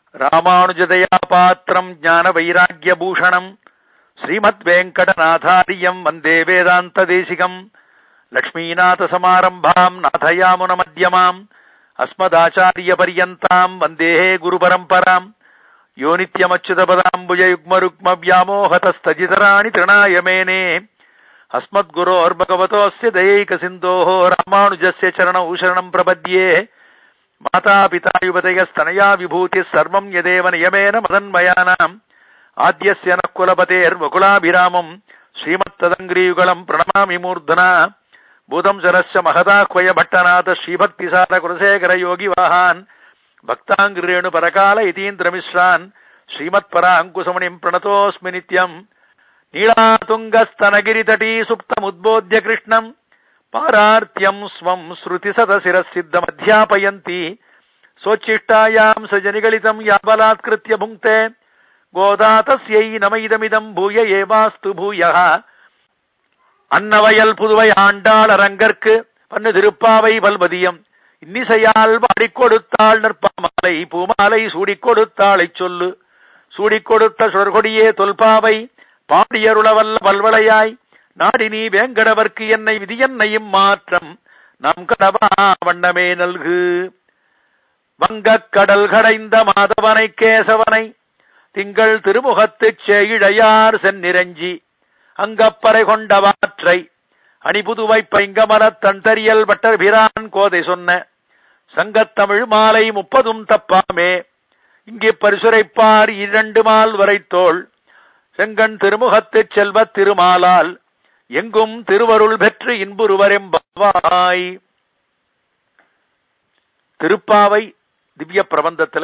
ராமானுஜதயா பாத்திரம் ஞான வைராகிய பூஷணம் ஸ்ரீமத் வெங்கடநாதாரியம் வந்தே வேதாந்த தேசிகம் லக்ஷ்மீநாத சமாரம்பாம் நாதயாமுன மத்தியமாம் அஸ்மதாச்சாரிய பரியந்தாம் வந்தே குரு பரம்பராம் யோ நித்யமச்சுதபதாம்புஜ யுக்ம ருக்ம வியாமோகதஸ்தஜிதராணி திருணாய மேனே अस्मद्गुरोर्भगवतोऽस्य दयैकसिन्धोः रामानुजस्य चरणौ शरणम् प्रपद्ये मातापिता युवतयस्तनया विभूतिः सर्वम् यदेव नियमेन मदन्मयानाम् आद्यस्य नः कुलपतेर्वकुलाभिरामम् श्रीमत्तदङ्ग्रीयुगलम् प्रणमामि मूर्धना भूतम् सरस्य महदाह्वय भट्टनाथ श्रीभक्तिसारकुलशेखरयोगिवाहान् भक्ताङ्गिरेणुपरकाल इतीन्द्रमिश्रान् श्रीमत्पराङ्कुशमणिम् प्रणतोऽस्मि नित्यम् नीलातुङ्गस्तनगिरितटी सुप्तमुद्बोध्य कृष्णम् पारार्त्यम् स्वम् श्रुतिसतशिरःसिद्धमध्यापयन्ती सोच्छिष्टायाम् सजनिगलितम् याबलात्कृत्य भुङ्क्ते गोदा तस्यै नमैदमिदम् भूय एवास्तु भूयः அன்னவயல் புதுவை ஆண்டாள் அரங்கற்கு பன்னு திருப்பாவை பல்வதியம் இன்னிசையால் பாடிக் கொடுத்தாள் நற்பாமாலை பூமாலை சூடிக் கொடுத்தாளைச் சொல்லு சூடிக் கொடுத்த சுடர்கொடியே தொல்பாவை பாடியருளவல்ல பல்வளையாய் நாடினி வேங்கடவர்க்கு என்னை விதியன்னையும் மாற்றம் நம் கடவா வண்ணமே நல்கு வங்கக் கடல் கடைந்த மாதவனை கேசவனை திங்கள் திருமுகத்துச் சேயிழையார் செந்நிரஞ்சி அங்கப்பறை கொண்டவாற்றை அணிபுதுவை பைங்கமரத் தன்தரியல் வட்டர் பிரான் கோதை சொன்ன சங்கத்தமிழ் மாலை முப்பதும் தப்பாமே இங்கே பரிசுரைப்பார் இரண்டு மால் வரைத்தோள் செங்கண் திருமுகத்துச் செல்வத் திருமாலால் எங்கும் திருவருள் பெற்று இன்புருவரெம்பாவாய் திருப்பாவை திவ்ய பிரபந்தத்துல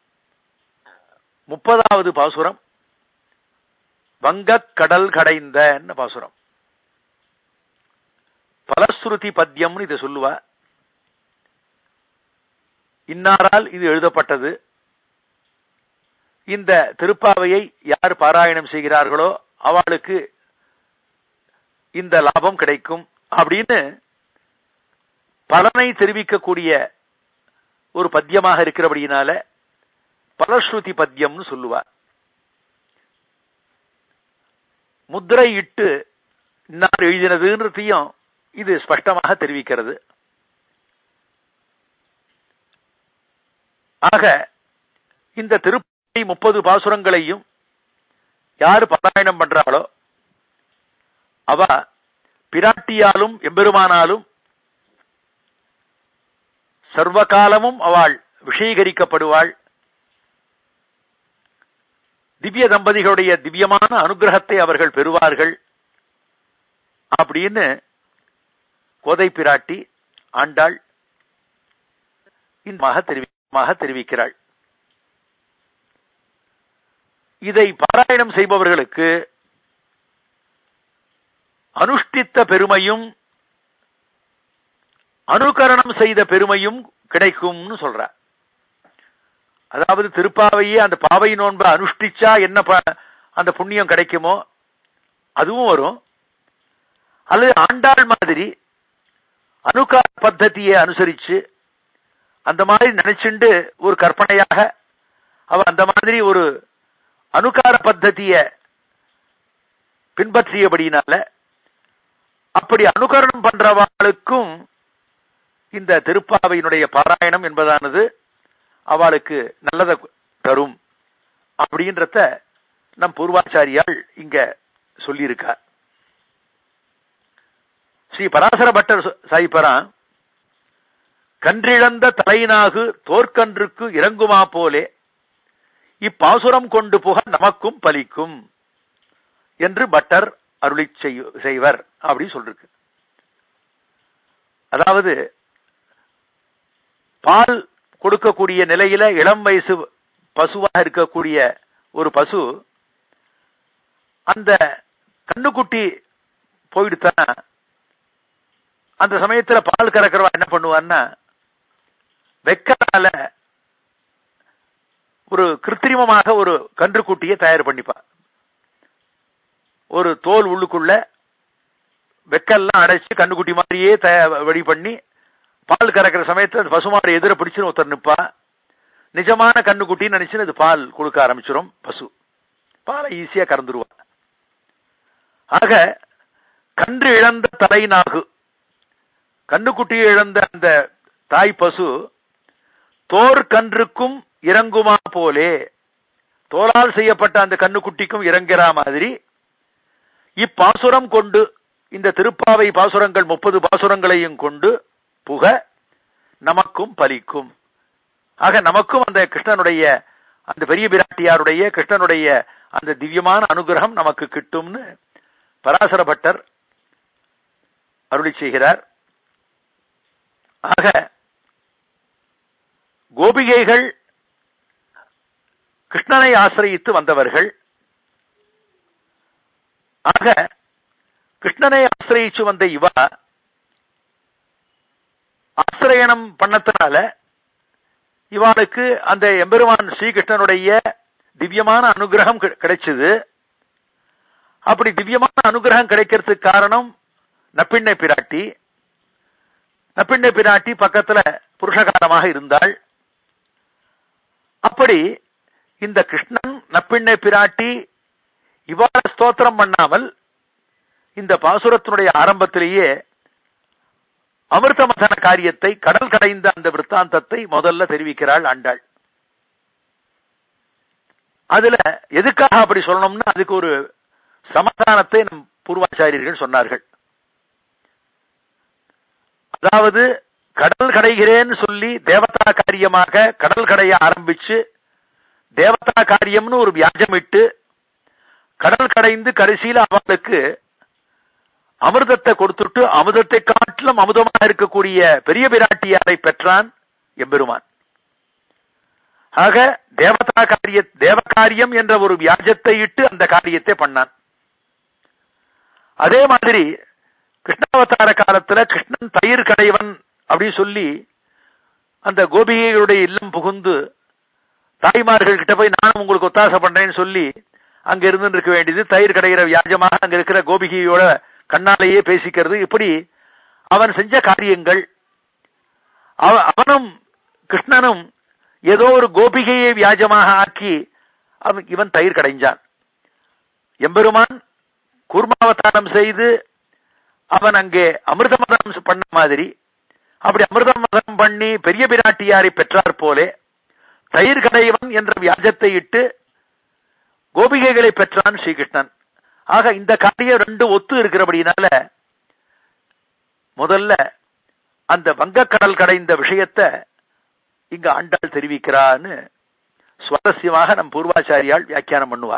முப்பதாவது பாசுரம் வங்கக் கடல் கடைந்த பாசுரம் பலஸ்ருதி பத்தியம்னு இதை சொல்லுவா இன்னாரால் இது எழுதப்பட்டது இந்த திருப்பாவையை யார் பாராயணம் செய்கிறார்களோ அவளுக்கு இந்த லாபம் கிடைக்கும் அப்படின்னு பலனை தெரிவிக்கக்கூடிய ஒரு பத்தியமாக இருக்கிறபடியினால பலஸ்ருதி பத்தியம்னு சொல்லுவார் முத்திரை இட்டு இன்னார் எழுதினதுன்றதையும் இது ஸ்பஷ்டமாக தெரிவிக்கிறது ஆக இந்த திருப்பதி முப்பது பாசுரங்களையும் யாரு பாராயணம் பண்றாளோ அவ பிராட்டியாலும் எம்பெருமானாலும் சர்வகாலமும் அவள் விஷயீகரிக்கப்படுவாள் திவ்ய தம்பதிகளுடைய திவ்யமான அனுகிரகத்தை அவர்கள் பெறுவார்கள் அப்படின்னு கோதை பிராட்டி ஆண்டாள் இந்த தெரிவிமாக தெரிவிக்கிறாள் இதை பாராயணம் செய்பவர்களுக்கு அனுஷ்டித்த பெருமையும் அனுகரணம் செய்த பெருமையும் கிடைக்கும்னு சொல்ற அதாவது திருப்பாவையே அந்த பாவை நோன்பை அனுஷ்டிச்சா என்ன அந்த புண்ணியம் கிடைக்குமோ அதுவும் வரும் அல்லது ஆண்டாள் மாதிரி அனுகார பத்ததியை அனுசரிச்சு அந்த மாதிரி நினைச்சுண்டு ஒரு கற்பனையாக அவ அந்த மாதிரி ஒரு அனுகார பத்ததிய பின்பற்றியபடினால அப்படி அனுகரணம் பண்றவாளுக்கும் இந்த திருப்பாவையினுடைய பாராயணம் என்பதானது அவளுக்கு நல்லதை தரும் அப்படின்றத நம் பூர்வாச்சாரியால் இங்க சொல்லியிருக்கார் ஸ்ரீ பராசர பட்டர் சாய்ப்பரான் கன்றிழந்த தலைநாகு தோற்கன்றுக்கு இறங்குமா போலே இப்பாசுரம் கொண்டு புக நமக்கும் பலிக்கும் என்று பட்டர் அருளி செய்வர் அப்படி சொல்லிருக்கு அதாவது பால் கொடுக்கக்கூடிய நிலையில இளம் வயசு பசுவாக இருக்கக்கூடிய ஒரு பசு அந்த கண்ணுக்குட்டி போயிடுத்தானா அந்த சமயத்துல பால் கறக்கிறவா என்ன பண்ணுவான்னா வெக்கனால ஒரு கிருத்திரிமமாக ஒரு கன்றுக்குட்டியை தயார் பண்ணிப்பா ஒரு தோல் உள்ளுக்குள்ள வெக்கெல்லாம் அடைச்சு கண்ணுக்குட்டி மாதிரியே ரெடி பண்ணி பால் கறக்கிற சமயத்துல அந்த பசுமாடு எதிர பிடிச்சுன்னு ஒருத்தர் நிப்பா நிஜமான கண்ணுக்குட்டின்னு நினைச்சு அது பால் கொடுக்க ஆரம்பிச்சிடும் பசு பாலை ஈஸியா கறந்துருவா ஆக கன்று இழந்த தலைநாகு கண்ணுக்குட்டியை இழந்த அந்த தாய் பசு தோர் கன்றுக்கும் இறங்குமா போலே தோலால் செய்யப்பட்ட அந்த கண்ணுக்குட்டிக்கும் இறங்குற மாதிரி இப்பாசுரம் கொண்டு இந்த திருப்பாவை பாசுரங்கள் முப்பது பாசுரங்களையும் கொண்டு புக நமக்கும் பலிக்கும் ஆக நமக்கும் அந்த கிருஷ்ணனுடைய அந்த பெரிய பிராட்டியாருடைய கிருஷ்ணனுடைய அந்த திவ்யமான அனுகிரகம் நமக்கு கிட்டும்னு பராசர பட்டர் அருளி செய்கிறார் ஆக கோபிகைகள் கிருஷ்ணனை ஆசிரியித்து வந்தவர்கள் ஆக கிருஷ்ணனை ஆசிரியிச்சு வந்த இவா ஆசிரியனம் பண்ணத்தினால இவாளுக்கு அந்த எம்பெருமான் ஸ்ரீகிருஷ்ணனுடைய திவ்யமான அனுகிரகம் கிடைச்சது அப்படி திவ்யமான அனுகிரகம் கிடைக்கிறதுக்கு காரணம் நப்பிண்ணை பிராட்டி நப்பிண்ணை பிராட்டி பக்கத்துல புருஷகாரமாக இருந்தாள் அப்படி இந்த கிருஷ்ணன் நப்பிண்ணை பிராட்டி இவ்வாறு ஸ்தோத்திரம் பண்ணாமல் இந்த பாசுரத்தினுடைய ஆரம்பத்திலேயே அமிர்தமதன காரியத்தை கடல் கடைந்த அந்த விற்த்தாந்தத்தை முதல்ல தெரிவிக்கிறாள் ஆண்டாள் அதுல எதுக்காக அப்படி சொல்லணும்னா அதுக்கு ஒரு சமாதானத்தை நம் பூர்வாச்சாரியர்கள் சொன்னார்கள் அதாவது கடல் கடைகிறேன்னு சொல்லி தேவதா காரியமாக கடல் கடைய ஆரம்பிச்சு தேவதா காரியம்னு ஒரு வியாஜமிட்டு கடல் கடைந்து கடைசியில அவளுக்கு அமிர்தத்தை கொடுத்துட்டு அமிர்தத்தை காட்டிலும் அமுதமாக இருக்கக்கூடிய பெரிய பிராட்டியாரை பெற்றான் எம்பெருமான் ஆக தேவதா காரிய தேவகாரியம் என்ற ஒரு வியாஜத்தை இட்டு அந்த காரியத்தை பண்ணான் அதே மாதிரி கிருஷ்ணாவதார காலத்துல கிருஷ்ணன் தயிர் கடைவன் அப்படின்னு சொல்லி அந்த கோபிகைகளுடைய இல்லம் புகுந்து தாய்மார்கள் கிட்ட போய் நானும் உங்களுக்கு ஒத்தாசை பண்றேன்னு சொல்லி அங்க இருந்து இருக்க வேண்டியது தயிர் கடைகிற வியாஜமாக அங்க இருக்கிற கோபிகையோட கண்ணாலேயே பேசிக்கிறது இப்படி அவன் செஞ்ச காரியங்கள் அவனும் கிருஷ்ணனும் ஏதோ ஒரு கோபிகையை வியாஜமாக ஆக்கி அவன் இவன் தயிர் கடைஞ்சான் எம்பெருமான் கூர்மாவதாரம் செய்து அவன் அங்கே அமிர்தமதம் பண்ண மாதிரி அப்படி அமிர்தமதம் பண்ணி பெரிய பிராட்டியாரை பெற்றார் போலே தயிர் கடைவன் என்ற வியாஜத்தை இட்டு கோபிகைகளை பெற்றான் ஸ்ரீகிருஷ்ணன் ஆக இந்த காரியம் ரெண்டு ஒத்து இருக்கிறபடினால முதல்ல அந்த வங்கக்கடல் கடைந்த விஷயத்த இங்க ஆண்டாள் தெரிவிக்கிறான்னு சுவாரஸ்யமாக நம் பூர்வாச்சாரியால் வியாக்கியானம் பண்ணுவா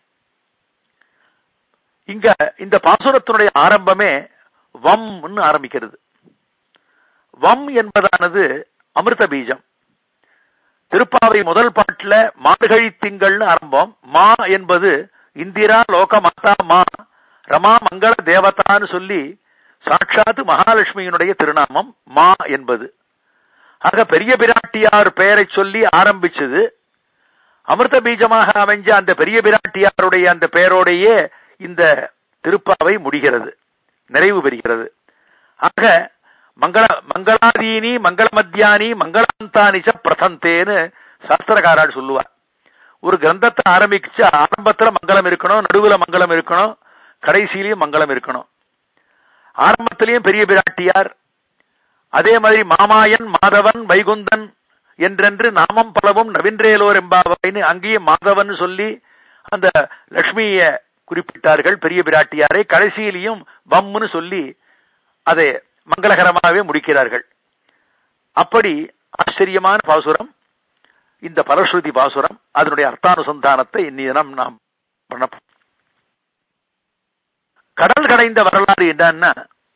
இங்க இந்த பாசுரத்தினுடைய ஆரம்பமே வம்னு ஆரம்பிக்கிறது வம் என்பதானது அமிர்த பீஜம் திருப்பாவை முதல் பாட்டுல மார்கழி திங்கள்னு ஆரம்பம் மா என்பது இந்திரா லோக மாதா மா ரமா மங்கள தேவதான்னு சொல்லி சாட்சாத் மகாலட்சுமியினுடைய திருநாமம் மா என்பது ஆக பெரிய பிராட்டியார் பெயரை சொல்லி ஆரம்பிச்சது அமிர்த பீஜமாக அமைஞ்ச அந்த பெரிய பிராட்டியாருடைய அந்த பெயரோடையே இந்த திருப்பாவை முடிகிறது நிறைவு பெறுகிறது ஆக மங்கள மங்களாதீனி மங்கள மத்தியானி மங்களாந்தானிச்ச பிரசந்தேன்னு சாஸ்திரக்காரால் சொல்லுவார் ஒரு கிரந்தத்தை ஆரம்பிச்சா ஆரம்பத்துல மங்களம் இருக்கணும் நடுவுல மங்களம் இருக்கணும் கடைசியிலையும் மங்களம் இருக்கணும் ஆரம்பத்திலையும் பெரிய பிராட்டியார் அதே மாதிரி மாமாயன் மாதவன் வைகுந்தன் என்றென்று நாமம் பலவும் நவீன்றேலோர் எம்பாவைன்னு அங்கேயும் மாதவன் சொல்லி அந்த லட்சுமிய குறிப்பிட்டார்கள் பெரிய பிராட்டியாரை கடைசியிலையும் பம்னு சொல்லி அதை மங்களகரமாகவே முடிக்கிறார்கள் அப்படி ஆச்சரியமான பாசுரம் இந்த பலஸ்ருதி பாசுரம் அதனுடைய அர்த்தானுசந்தானத்தை இன்னி தினம் நாம் பண்ண கடல் கடைந்த வரலாறு என்னன்னா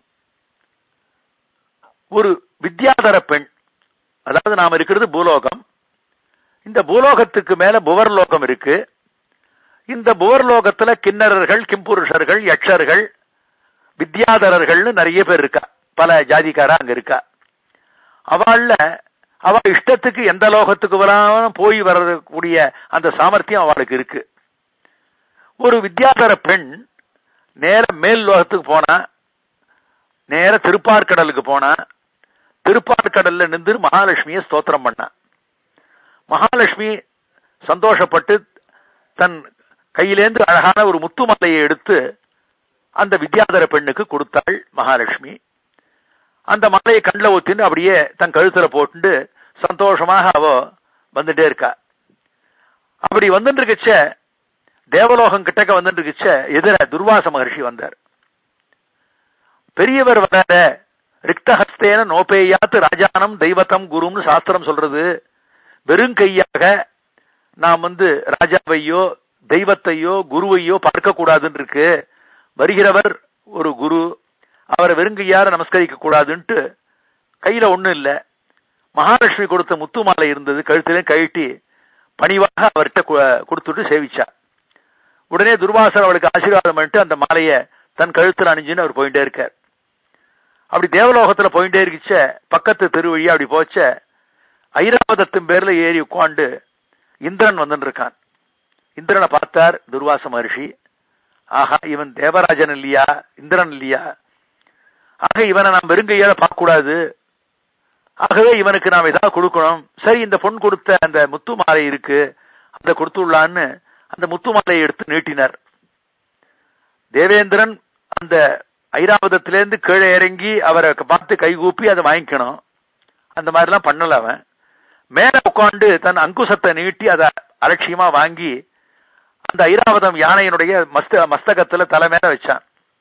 ஒரு வித்யாதர பெண் அதாவது நாம் இருக்கிறது பூலோகம் இந்த பூலோகத்துக்கு மேல புவர்லோகம் இருக்கு இந்த புவர்லோகத்துல கிண்ணறர்கள் கிம்புருஷர்கள் யட்சர்கள் வித்யாதரர்கள்னு நிறைய பேர் இருக்கா பல ஜாதிக்காரா அங்க இருக்கா அவள்ல அவ இஷ்டத்துக்கு எந்த லோகத்துக்கு வராம போய் வரக்கூடிய அந்த சாமர்த்தியம் அவளுக்கு இருக்கு ஒரு வித்யாதர பெண் நேர மேல் லோகத்துக்கு போனா நேர திருப்பார்கடலுக்கு போனா திருப்பார்கடல்ல நின்று மகாலட்சுமியை ஸ்தோத்திரம் பண்ணா மகாலட்சுமி சந்தோஷப்பட்டு தன் கையிலேந்து அழகான ஒரு முத்து மாலையை எடுத்து அந்த வித்யாதர பெண்ணுக்கு கொடுத்தாள் மகாலட்சுமி அந்த மாலையை கண்ணில் ஊத்தின்னு அப்படியே தன் கழுத்துல போட்டு சந்தோஷமாக அவ வந்துட்டே இருக்கா அப்படி வந்துட்டு இருக்கச்ச தேவலோகம் கிட்டக்க வந்துட்டு இருக்கச்ச எதிர துர்வாச மகர்ஷி வந்தார் பெரியவர் வராத ரிக்தஹஸ்தேன நோபேயாத்து ராஜானம் தெய்வத்தம் குரும்னு சாஸ்திரம் சொல்றது வெறும் கையாக நாம் வந்து ராஜாவையோ தெய்வத்தையோ குருவையோ பார்க்க கூடாதுன்னு இருக்கு வருகிறவர் ஒரு குரு அவரை வெறுங்கையார நமஸ்கரிக்க கூடாதுன்ட்டு கையில ஒண்ணும் இல்ல மகாலட்சுமி கொடுத்த முத்து மாலை இருந்தது கழுத்திலே கழட்டி பணிவாக அவர்கிட்ட கொடுத்துட்டு சேவிச்சா உடனே துர்வாசர் அவளுக்கு ஆசீர்வாதம் பண்ணிட்டு அந்த மாலையை தன் கழுத்துல அணிஞ்சுன்னு அவர் போயிட்டே இருக்கார் அப்படி தேவலோகத்துல போயிட்டே இருக்கிச்ச பக்கத்து தெருவழியா அப்படி போச்ச ஐராவதத்தின் பேர்ல ஏறி உட்காந்து இந்திரன் வந்துட்டு இருக்கான் இந்திரனை பார்த்தார் துர்வாச மகர்ஷி ஆஹா இவன் தேவராஜன் இல்லையா இந்திரன் இல்லையா ஆக இவனை நாம் வெறுங்கையால பார்க்க கூடாது ஆகவே இவனுக்கு நாம் ஏதாவது கொடுக்கணும் சரி இந்த பொன் கொடுத்த அந்த முத்து மாலை இருக்கு அதை கொடுத்துள்ளான்னு அந்த முத்து மாலையை எடுத்து நீட்டினார் தேவேந்திரன் அந்த ஐராவதத்திலேருந்து கீழே இறங்கி அவரை பார்த்து கைகூப்பி அதை வாங்கிக்கணும் அந்த மாதிரிலாம் பண்ணல அவன் மேல உட்காந்து தன் அங்குசத்தை நீட்டி அதை அலட்சியமா வாங்கி அந்த ஐராவதம் யானையினுடைய மஸ்த மஸ்தகத்துல தலை மேல வச்சான்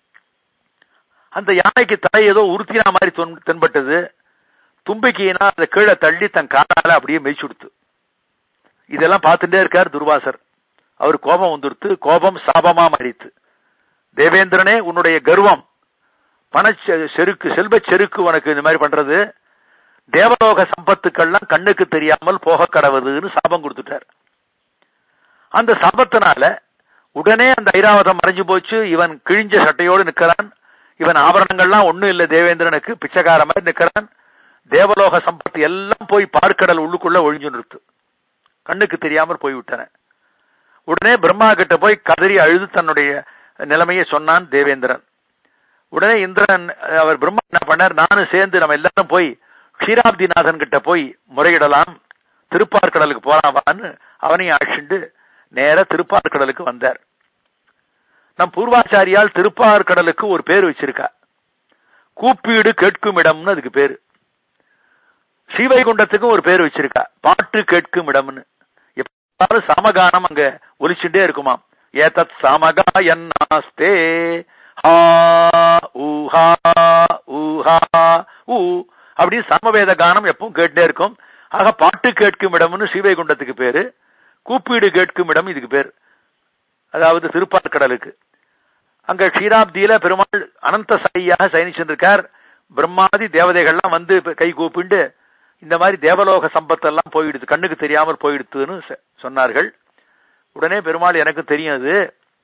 அந்த யானைக்கு தலை ஏதோ உறுத்தினா மாதிரி தென்பட்டது தும்பிக்கையினா அதை கீழே தள்ளி தன் காலால அப்படியே மெய்ச்சு கொடுத்து இதெல்லாம் பார்த்துட்டே இருக்கார் துர்வாசர் அவர் கோபம் வந்துடுத்து கோபம் சாபமா மாறித்து தேவேந்திரனே உன்னுடைய கர்வம் பண செருக்கு செல்வ செருக்கு உனக்கு இந்த மாதிரி பண்றது தேவலோக சம்பத்துக்கள்லாம் கண்ணுக்கு தெரியாமல் போக கடவுதுன்னு சாபம் கொடுத்துட்டார் அந்த சாபத்தினால உடனே அந்த ஐராவதம் மறைஞ்சு போச்சு இவன் கிழிஞ்ச சட்டையோடு நிக்கிறான் இவன் ஆபரணங்கள்லாம் ஒண்ணும் இல்ல தேவேந்திரனுக்கு பிச்சைக்கார மாதிரி நிக்கிறான் தேவலோக சம்பத்து எல்லாம் போய் பார்க்கடல் உள்ளுக்குள்ள ஒழிஞ்சு நிறுத்து கண்ணுக்கு தெரியாமல் போய்விட்டன உடனே பிரம்மா கிட்ட போய் கதறி அழுது தன்னுடைய நிலைமையை சொன்னான் தேவேந்திரன் உடனே இந்திரன் அவர் பிரம்மா என்ன பண்ணார் நானும் சேர்ந்து நம்ம எல்லாரும் போய் க்ஷீராப்திநாதன் கிட்ட போய் முறையிடலாம் திருப்பார்கடலுக்கு போலாமான்னு அவனையும் அழைச்சிண்டு நேர திருப்பார்கடலுக்கு வந்தார் நம் பூர்வாச்சாரியால் திருப்பார்கடலுக்கு ஒரு பேர் வச்சிருக்கா கூப்பீடு கேட்கும் இடம்னு அதுக்கு பேரு ஸ்ரீவைகுண்டத்துக்கும் ஒரு பேர் வச்சிருக்கா பாட்டு கேட்கும் இடம்னு எப்பாலும் சாமகானம் அங்க ஒலிச்சுட்டே இருக்குமாம் ஏதத் சாமகா என்னாஸ்தே ஹா ஊஹா ஊஹா ஊ அப்படின்னு சமவேத கானம் எப்பவும் கேட்டே இருக்கும் ஆக பாட்டு கேட்கும் இடம்னு ஸ்ரீவைகுண்டத்துக்கு பேரு கூப்பீடு கேட்கும் இடம் இதுக்கு பேர் அதாவது திருப்பார்கடலுக்கு அங்க க்ஷீராப்தியில பெருமாள் அனந்த சாயியாக சயனிச்சிருக்கார் பிரம்மாதி தேவதைகள்லாம் வந்து கை கூப்பிண்டு இந்த மாதிரி தேவலோக சம்பத்தெல்லாம் போயிடுது கண்ணுக்கு தெரியாமல் போயிடுத்துன்னு சொன்னார்கள் உடனே பெருமாள் எனக்கு தெரியும் அது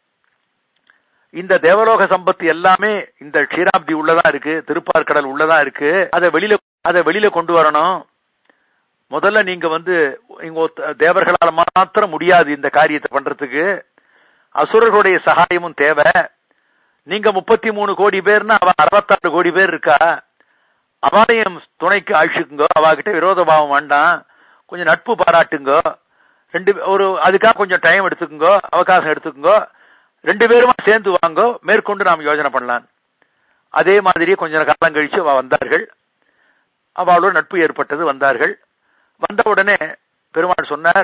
இந்த தேவலோக சம்பத்து எல்லாமே இந்த க்ஷீராப்தி உள்ளதா இருக்கு திருப்பார்கடல் உள்ளதா இருக்கு அதை வெளியில அதை வெளியில கொண்டு வரணும் முதல்ல நீங்க வந்து இங்க தேவர்களால் மாத்திரம் முடியாது இந்த காரியத்தை பண்றதுக்கு அசுரர்களுடைய சகாயமும் தேவை நீங்க முப்பத்தி மூணு கோடி பேர்னா அவ அறுபத்தாறு கோடி பேர் இருக்கா அவளையும் துணைக்கு அழிச்சுக்குங்க அவகிட்ட விரோத பாவம் வேண்டாம் கொஞ்சம் நட்பு பாராட்டுங்க ரெண்டு ஒரு அதுக்காக கொஞ்சம் டைம் எடுத்துக்குங்க அவகாசம் எடுத்துக்குங்க ரெண்டு பேருமா சேர்ந்து வாங்க மேற்கொண்டு நாம் யோஜனை பண்ணலாம் அதே மாதிரி கொஞ்ச காலம் கழிச்சு அவ வந்தார்கள் அவளோட நட்பு ஏற்பட்டது வந்தார்கள் வந்த உடனே பெருமாள் சொன்னார்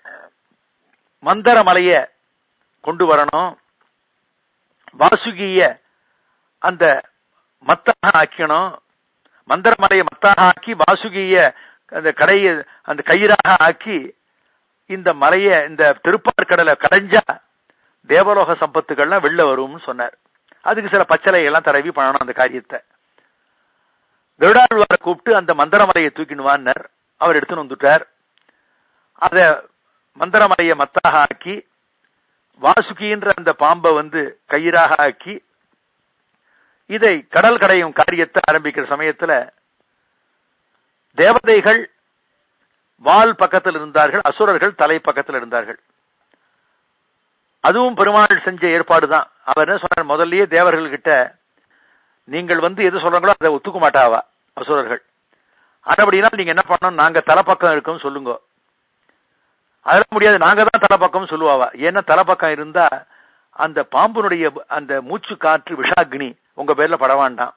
மந்தர மலைய கொண்டு வரணும் வாசுகிய அந்த மத்தாக ஆக்கணும் மந்தர மலையை மத்தாக ஆக்கி வாசுகிய அந்த கடையை அந்த கயிறாக ஆக்கி இந்த மலைய இந்த திருப்பார்கடலை கடைஞ்சா தேவலோக சம்பத்துகள்லாம் வெளில வரும்னு சொன்னார் அதுக்கு சில பச்சளை எல்லாம் தடவி பண்ணணும் அந்த காரியத்தை கருடாழ்வாரை கூப்பிட்டு அந்த மந்திரமலையை தூக்கினுவான்னர் அவர் எடுத்துன்னு வந்துட்டார் அத மந்திரமலையை மத்தாக ஆக்கி வாசுகின்ற அந்த பாம்பை வந்து கயிறாக ஆக்கி இதை கடல் கடையும் காரியத்தை ஆரம்பிக்கிற சமயத்துல தேவதைகள் வால் பக்கத்தில் இருந்தார்கள் அசுரர்கள் தலை பக்கத்தில் இருந்தார்கள் அதுவும் பெருமாள் செஞ்ச ஏற்பாடு தான் அவர் என்ன சொன்னார் முதல்லயே தேவர்கள் கிட்ட நீங்கள் வந்து எது சொல்றாங்களோ அதை ஒத்துக்க மாட்டாவா அசுரர்கள் அப்படின்னா நீங்க என்ன பண்ணணும் நாங்க தலைப்பக்கம் இருக்கோம் சொல்லுங்க அதெல்லாம் முடியாது நாங்க தான் தலைப்பக்கம் சொல்லுவாவா ஏன்னா தலைப்பக்கம் இருந்தா அந்த பாம்புனுடைய அந்த மூச்சு காற்று விஷாக்னி உங்க பேர்ல பட வேண்டாம்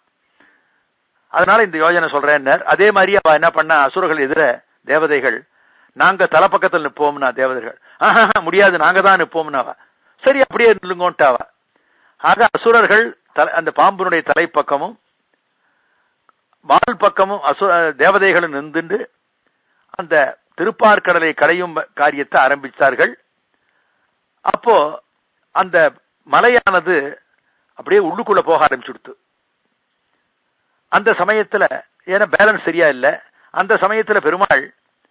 அதனால இந்த யோஜனை சொல்றேன் அதே மாதிரி அவ என்ன பண்ண அசுரர்கள் எதிர தேவதைகள் நாங்க தலைப்பக்கத்தில் நிற்போம்னா தேவதைகள் ஆஹா முடியாது நாங்க தான் நிற்போம்னாவா சரி அப்படியே நில்லுங்கோன்ட்டாவா ஆக அசுரர்கள் தலை- அந்த பாம்பினுடைய தலைப்பக்கமும் வால் பக்கமும் அசு தேவதைகளும் நின்றுண்டு அந்த திருப்பார்கடலை கடையும் காரியத்தை ஆரம்பித்தார்கள் அப்போ அந்த மலையானது அப்படியே உள்ளுக்குள்ள போக ஆரம்பிச்சுடுத்து அந்த சமயத்துல ஏன்னா பேலன்ஸ் சரியா இல்ல அந்த சமயத்துல பெருமாள்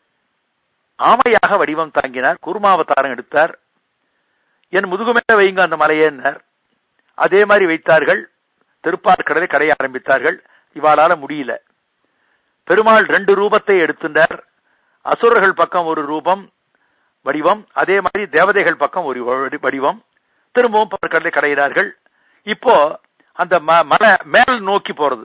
ஆமையாக வடிவம் தாங்கினார் குருமாவதாரம் எடுத்தார் என் முதுகுமேல வைங்க அந்த மலையேன்னார் அதே மாதிரி வைத்தார்கள் திருப்பார்கடலை கடைய ஆரம்பித்தார்கள் இவாளால முடியல பெருமாள் ரெண்டு ரூபத்தை எடுத்துட்டார் அசுரர்கள் பக்கம் ஒரு ரூபம் வடிவம் அதே மாதிரி தேவதைகள் பக்கம் ஒரு வடி- வடிவம் திரும்பவும் கடலை கடையிறார்கள் இப்போ அந்த ம- மலை மேல் நோக்கி போறது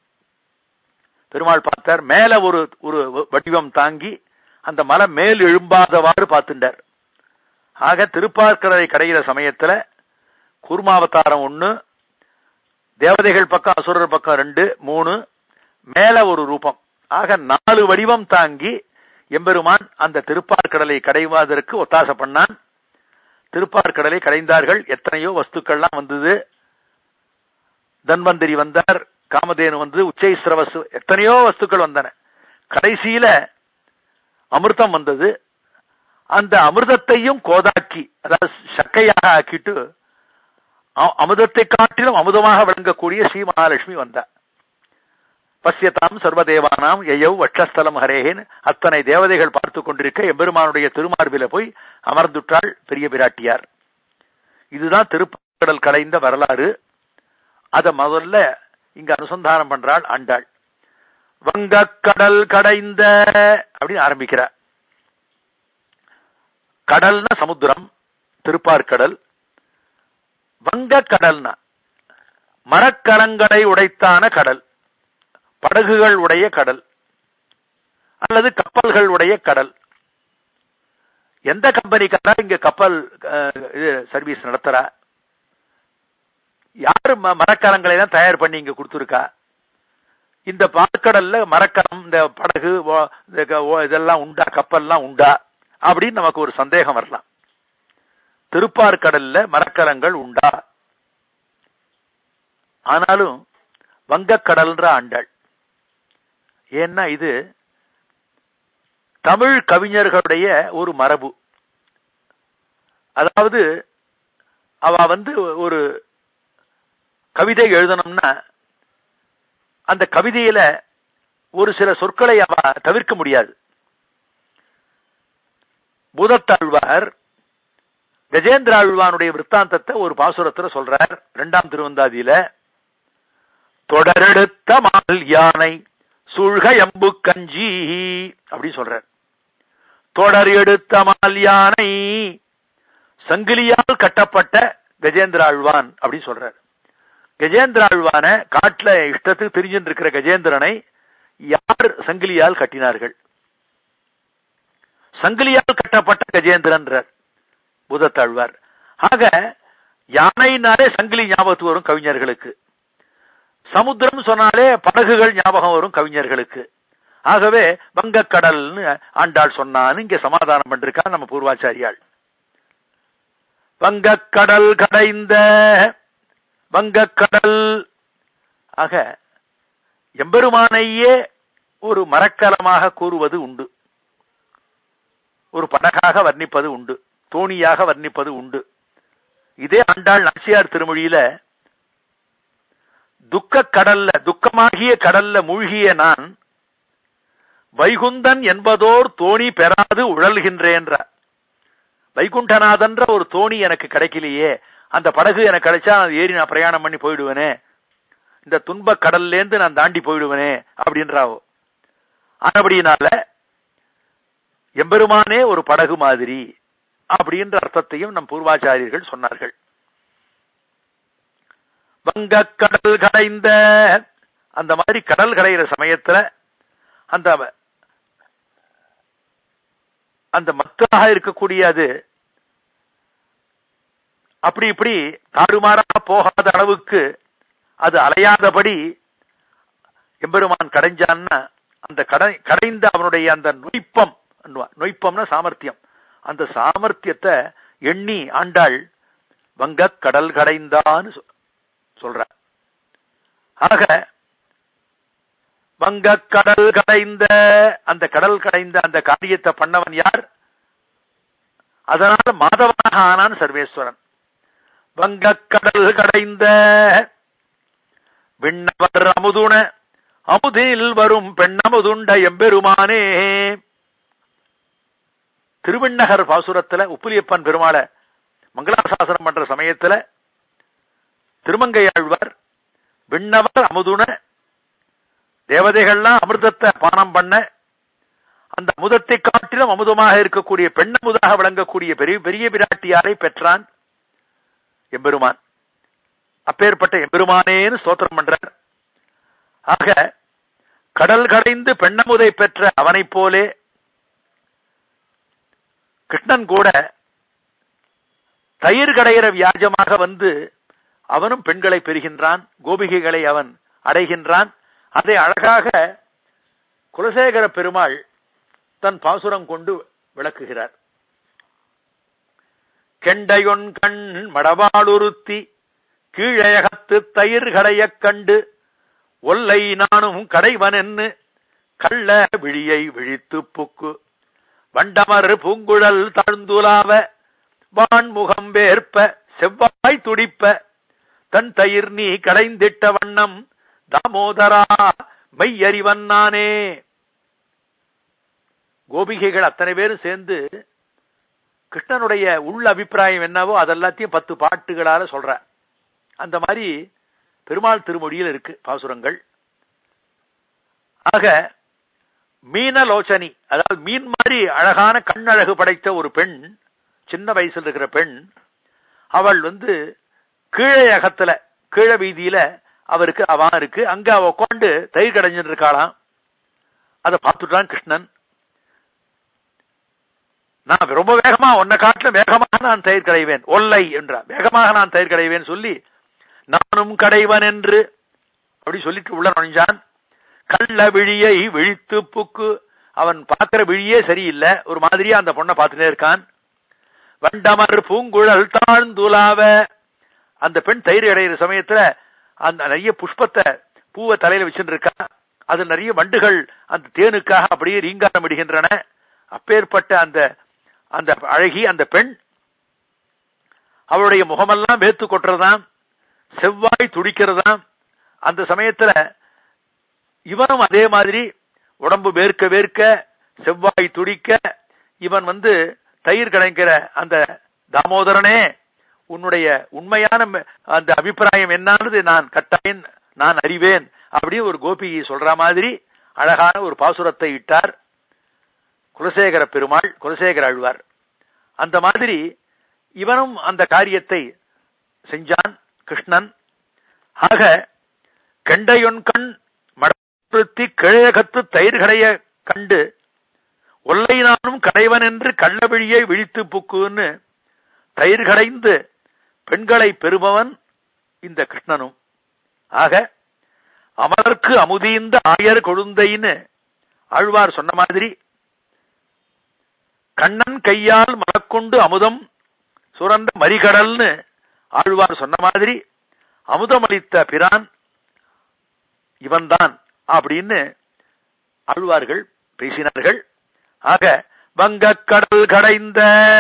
பெருமாள் பார்த்தார் மேல ஒரு ஒரு வடிவம் தாங்கி அந்த மலை மேல் எழும்பாதவாறு பார்த்துட்டார் ஆக திருப்பார்கடலை கடையிற சமயத்துல கூர்மாவதாரம் ஒண்ணு தேவதைகள் பக்கம் அசுரர் பக்கம் ரெண்டு மூணு மேல ஒரு ரூபம் ஆக நாலு வடிவம் தாங்கி எம்பெருமான் அந்த திருப்பார்கடலை கடைவதற்கு ஒத்தாசை பண்ணான் திருப்பார்கடலை கடைந்தார்கள் எத்தனையோ வஸ்துக்கள்லாம் வந்தது தன்வந்திரி வந்தார் காமதேனு வந்து உச்சைஸ்ரவசு எத்தனையோ வஸ்துக்கள் வந்தன கடைசியில அமிர்தம் வந்தது அந்த அமிர்தத்தையும் கோதாக்கி அதாவது சக்கையாக ஆக்கிட்டு அ- அமுதத்தை காட்டிலும் அமுதமாக விளங்கக்கூடிய ஸ்ரீ மகாலட்சுமி வந்தார் பசியதாம் சர்வதேவானாம் எயவ் வட்சஸ்தலம் ஹரேகன் அத்தனை தேவதைகள் பார்த்து கொண்டிருக்க எம்பெருமானுடைய திருமார்பில போய் அமர்ந்துற்றாள் பெரிய பிராட்டியார் இதுதான் திருப்படல் கடைந்த வரலாறு அத முதல்ல இங்க அனுசந்தானம் பண்றாள் ஆண்டாள் வங்கக் கடல் கடைந்த அப்படின்னு ஆரம்பிக்கிறார் கடல்னா சமுத்திரம் திருப்பார்கடல் வங்கக் கடல்னா மரக்கலங்களை உடைத்தான கடல் படகுகள் உடைய கடல் அல்லது கப்பல்கள் உடைய கடல் எந்த கம்பெனிக்காரா இங்க கப்பல் அஹ், இது சர்வீஸ் நடத்துறா யாரு ம- மரக்கலங்களை எல்லாம் தயார் பண்ணி இங்க கொடுத்துருக்கா இந்த பாற்கடல்ல மரக்கலம் இந்த படகு ஓ- இந்த க- ஓ- இதெல்லாம் உண்டா கப்பல்லாம் உண்டா அப்படின்னு நமக்கு ஒரு சந்தேகம் வரலாம் திருப்பார்கடல்ல மரக்கலங்கள் உண்டா ஆனாலும் வங்கக்கடல்ன்ற ஆண்டாள் ஏன்னா இது தமிழ் கவிஞர்களுடைய ஒரு மரபு அதாவது அவ வந்து ஒரு கவிதை எழுதணும்னா அந்த கவிதையில ஒரு சில சொற்களை அவ தவிர்க்க முடியாது பூதத்தாழ்வார் கஜேந்திர ஆழ்வானுடைய விற்த்தாந்தத்தை ஒரு பாசுரத்துல சொல்றார் இரண்டாம் திருவந்தாதியில தொடரெடுத்த மால் யானை சூழ்க எம்பு கஞ்சி அப்படி சொல்றார் தொடர் எடுத்த மால் யானை சங்கிலியால் கட்டப்பட்ட கஜேந்திர ஆழ்வான் அப்படி சொல்றார் கஜேந்திர ஆழ்வான காட்டுல இஷ்டத்துக்கு தெரிஞ்சுட்டு இருக்கிற கஜேந்திரனை யார் சங்கிலியால் கட்டினார்கள் சங்கிலியால் கட்டப்பட்ட கஜேந்திரன்றார் பூதத்தாழ்வார் ஆக யானைனாலே சங்கிலி ஞாபகத்துக்கு வரும் கவிஞர்களுக்கு சமுத்திரம் சொன்னாலே படகுகள் ஞாபகம் வரும் கவிஞர்களுக்கு ஆகவே வங்கக்கடல்னு ஆண்டாள் சொன்னான்னு இங்க சமாதானம் பண்ணிருக்கா நம்ம பூர்வாச்சாரியாள் வங்கக்கடல் கடைந்த வங்கக்கடல் ஆக எம்பெருமானையே ஒரு மரக்கலமாக கூறுவது உண்டு ஒரு படகாக வர்ணிப்பது உண்டு தோணியாக வர்ணிப்பது உண்டு இதே ஆண்டாள் நாச்சியார் திருமொழியில துக்க கடல்ல துக்கமாகிய கடல்ல மூழ்கிய நான் வைகுந்தன் என்பதோர் தோணி பெறாது உழல்கின்றேன்ற வைகுண்டநாதன்ற ஒரு தோணி எனக்கு கிடைக்கலையே அந்த படகு எனக்கு கிடைச்சா அது ஏறி நான் பிரயாணம் பண்ணி போயிடுவேனே இந்த துன்ப கடல்லேருந்து நான் தாண்டி போயிடுவேனே அப்படின்றாவோ ஆனபடியினால எம்பெருமானே ஒரு படகு மாதிரி அப்படின்ற அர்த்தத்தையும் நம் பூர்வாச்சாரியர்கள் சொன்னார்கள் வங்கக் கடல் கடைந்த அந்த மாதிரி கடல் கடைகிற சமயத்துல அந்த அந்த மத்தாக இருக்கக்கூடிய அது அப்படி இப்படி தாறுமாறாக போகாத அளவுக்கு அது அலையாதபடி எம்பெருமான் கடைஞ்சான்னா அந்த கடை கடைந்த அவனுடைய அந்த நொய்ப்பம் நொய்ப்பம்னா சாமர்த்தியம் அந்த சாமர்த்தியத்தை எண்ணி ஆண்டாள் வங்க கடல் கடைந்தான்னு சொல்ற ஆக வங்க கடல் கடைந்த அந்த கடல் கடைந்த அந்த காரியத்தை பண்ணவன் யார் அதனால மாதவனாக ஆனான் சர்வேஸ்வரன் வங்க கடல் கடைந்த விண்ணவர் அமுதுண அமுதில் வரும் பெண்ணமுதுண்ட எம்பெருமானே திருவிண்ணகர் பாசுரத்துல உப்புலியப்பன் பெருமாளை மங்களாசாசனம் பண்ற சமயத்துல திருமங்கையாழ்வார் விண்ணவர் அமுதுன தேவதைகள்லாம் அமிர்தத்தை பானம் பண்ண அந்த அமுதத்தை காட்டிலும் அமுதமாக இருக்கக்கூடிய பெண்ணமுதாக விளங்கக்கூடிய பெரிய பெரிய பிராட்டியாரை பெற்றான் எம்பெருமான் அப்பேற்பட்ட எம்பெருமானேன்னு ஸ்தோத்திரம் பண்றார் ஆக கடல் கடைந்து பெண்ணமுதை பெற்ற அவனைப் போலே கிருஷ்ணன் கூட தயிர் கடையிற வியாஜமாக வந்து அவனும் பெண்களை பெறுகின்றான் கோபிகைகளை அவன் அடைகின்றான் அதை அழகாக குலசேகர பெருமாள் தன் பாசுரம் கொண்டு விளக்குகிறார் கெண்டையொன் கண் மடவாளுருத்தி கீழகத்து தயிர் கடையக் கண்டு ஒல்லை நானும் கடைவனென்னு கள்ள விழியை விழித்து புக்கு வண்டமர் பூங்குழல் தாழ்ந்துலாவ வான்முகம் வேர்ப்ப செவ்வாய் துடிப்ப தன் தயிர் நீ கடைந்திட்ட வண்ணம் தாமோதரா மெய்யறிவன் நானே கோபிகைகள் அத்தனை பேரும் சேர்ந்து கிருஷ்ணனுடைய உள்ள அபிப்பிராயம் என்னவோ அதெல்லாத்தையும் பத்து பாட்டுகளால சொல்ற அந்த மாதிரி பெருமாள் திருமொழியில் இருக்கு பாசுரங்கள் ஆக மீனலோச்சனி அதாவது மீன் மாதிரி அழகான கண்ணழகு படைத்த ஒரு பெண் சின்ன வயசுல இருக்கிற பெண் அவள் வந்து கீழே அகத்துல கீழே வீதியில அவருக்கு அவன் இருக்கு அங்க அவ உட்காந்து தயிர் கடைஞ்சிட்டு இருக்காளாம் அதை பார்த்துட்டான் கிருஷ்ணன் நான் ரொம்ப வேகமா உன்னை காட்டில வேகமாக நான் தயிர் கடைவேன் ஒல்லை என்றான் வேகமாக நான் தயிர் கடைவேன் சொல்லி நானும் கடைவன் என்று அப்படி சொல்லிட்டு உள்ள நுழைஞ்சான் கள்ள விழியை விழித்து புக்கு அவன் பார்க்கிற விழியே சரியில்லை ஒரு மாதிரியா அந்த பொண்ணை பார்த்துட்டே இருக்கான் வண்டமர் பூங்குழல் தாழ்ந்துலாவ அந்த பெண் தயிர் அடைகிற சமயத்துல அந்த நிறைய புஷ்பத்தை பூவை தலையில வச்சுட்டு இருக்கா அது நிறைய வண்டுகள் அந்த தேனுக்காக அப்படியே ரீங்காரம் இடுகின்றன அப்பேற்பட்ட அந்த அந்த அழகி அந்த பெண் அவளுடைய முகமெல்லாம் வேத்து கொட்டுறதாம் செவ்வாய் துடிக்கிறதாம் அந்த சமயத்துல இவனும் அதே மாதிரி உடம்பு வேர்க்க வேர்க்க செவ்வாய் துடிக்க இவன் வந்து தயிர் கடைங்கிற அந்த தாமோதரனே உன்னுடைய உண்மையான அந்த அபிப்பிராயம் என்னன்னு நான் கட்டாயம் நான் அறிவேன் அப்படி ஒரு கோபி சொல்ற மாதிரி அழகான ஒரு பாசுரத்தை இட்டார் குலசேகர பெருமாள் குலசேகர ஆழ்வார் அந்த மாதிரி இவனும் அந்த காரியத்தை செஞ்சான் கிருஷ்ணன் ஆக கெண்டையொன் கண் மடப்படுத்தி கிழகத்து தயிர்களைய கண்டு ஒல்லை நானும் கடைவன் என்று கள்ளவிழியை விழித்து புக்குன்னு தயிர் கடைந்து பெண்களை பெறுபவன் இந்த கிருஷ்ணனும் ஆக அமலர்க்கு அமுதீந்த ஆயர் கொழுந்தைன்னு ஆழ்வார் சொன்ன மாதிரி கண்ணன் கையால் மலக்கொண்டு அமுதம் சுரந்த மரிகடல்னு ஆழ்வார் சொன்ன மாதிரி அமுதமளித்த பிரான் இவன்தான் அப்படின்னு ஆழ்வார்கள் பேசினார்கள் ஆக வங்கக் கடல் கடைந்த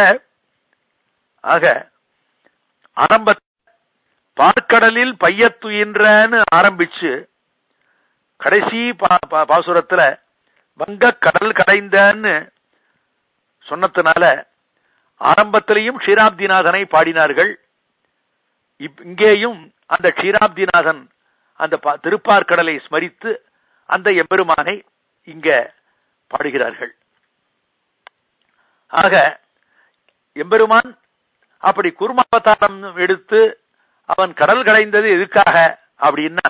ஆக ஆரம்ப பார்க்கடலில் பையத்துயின்றன்னு ஆரம்பிச்சு கடைசி பாசுரத்துல வங்கக் கடல் கடைந்தன்னு சொன்னதுனால ஆரம்பத்திலையும் க்ஷீராப்திநாதனை பாடினார்கள் இங்கேயும் அந்த க்ஷீராப்திநாதன் அந்த திருப்பார்கடலை ஸ்மரித்து அந்த எம்பெருமானை இங்க பாடுகிறார்கள் ஆக எம்பெருமான் அப்படி குருமாவதாரம் எடுத்து அவன் கடல் கடைந்தது எதுக்காக அப்படின்னா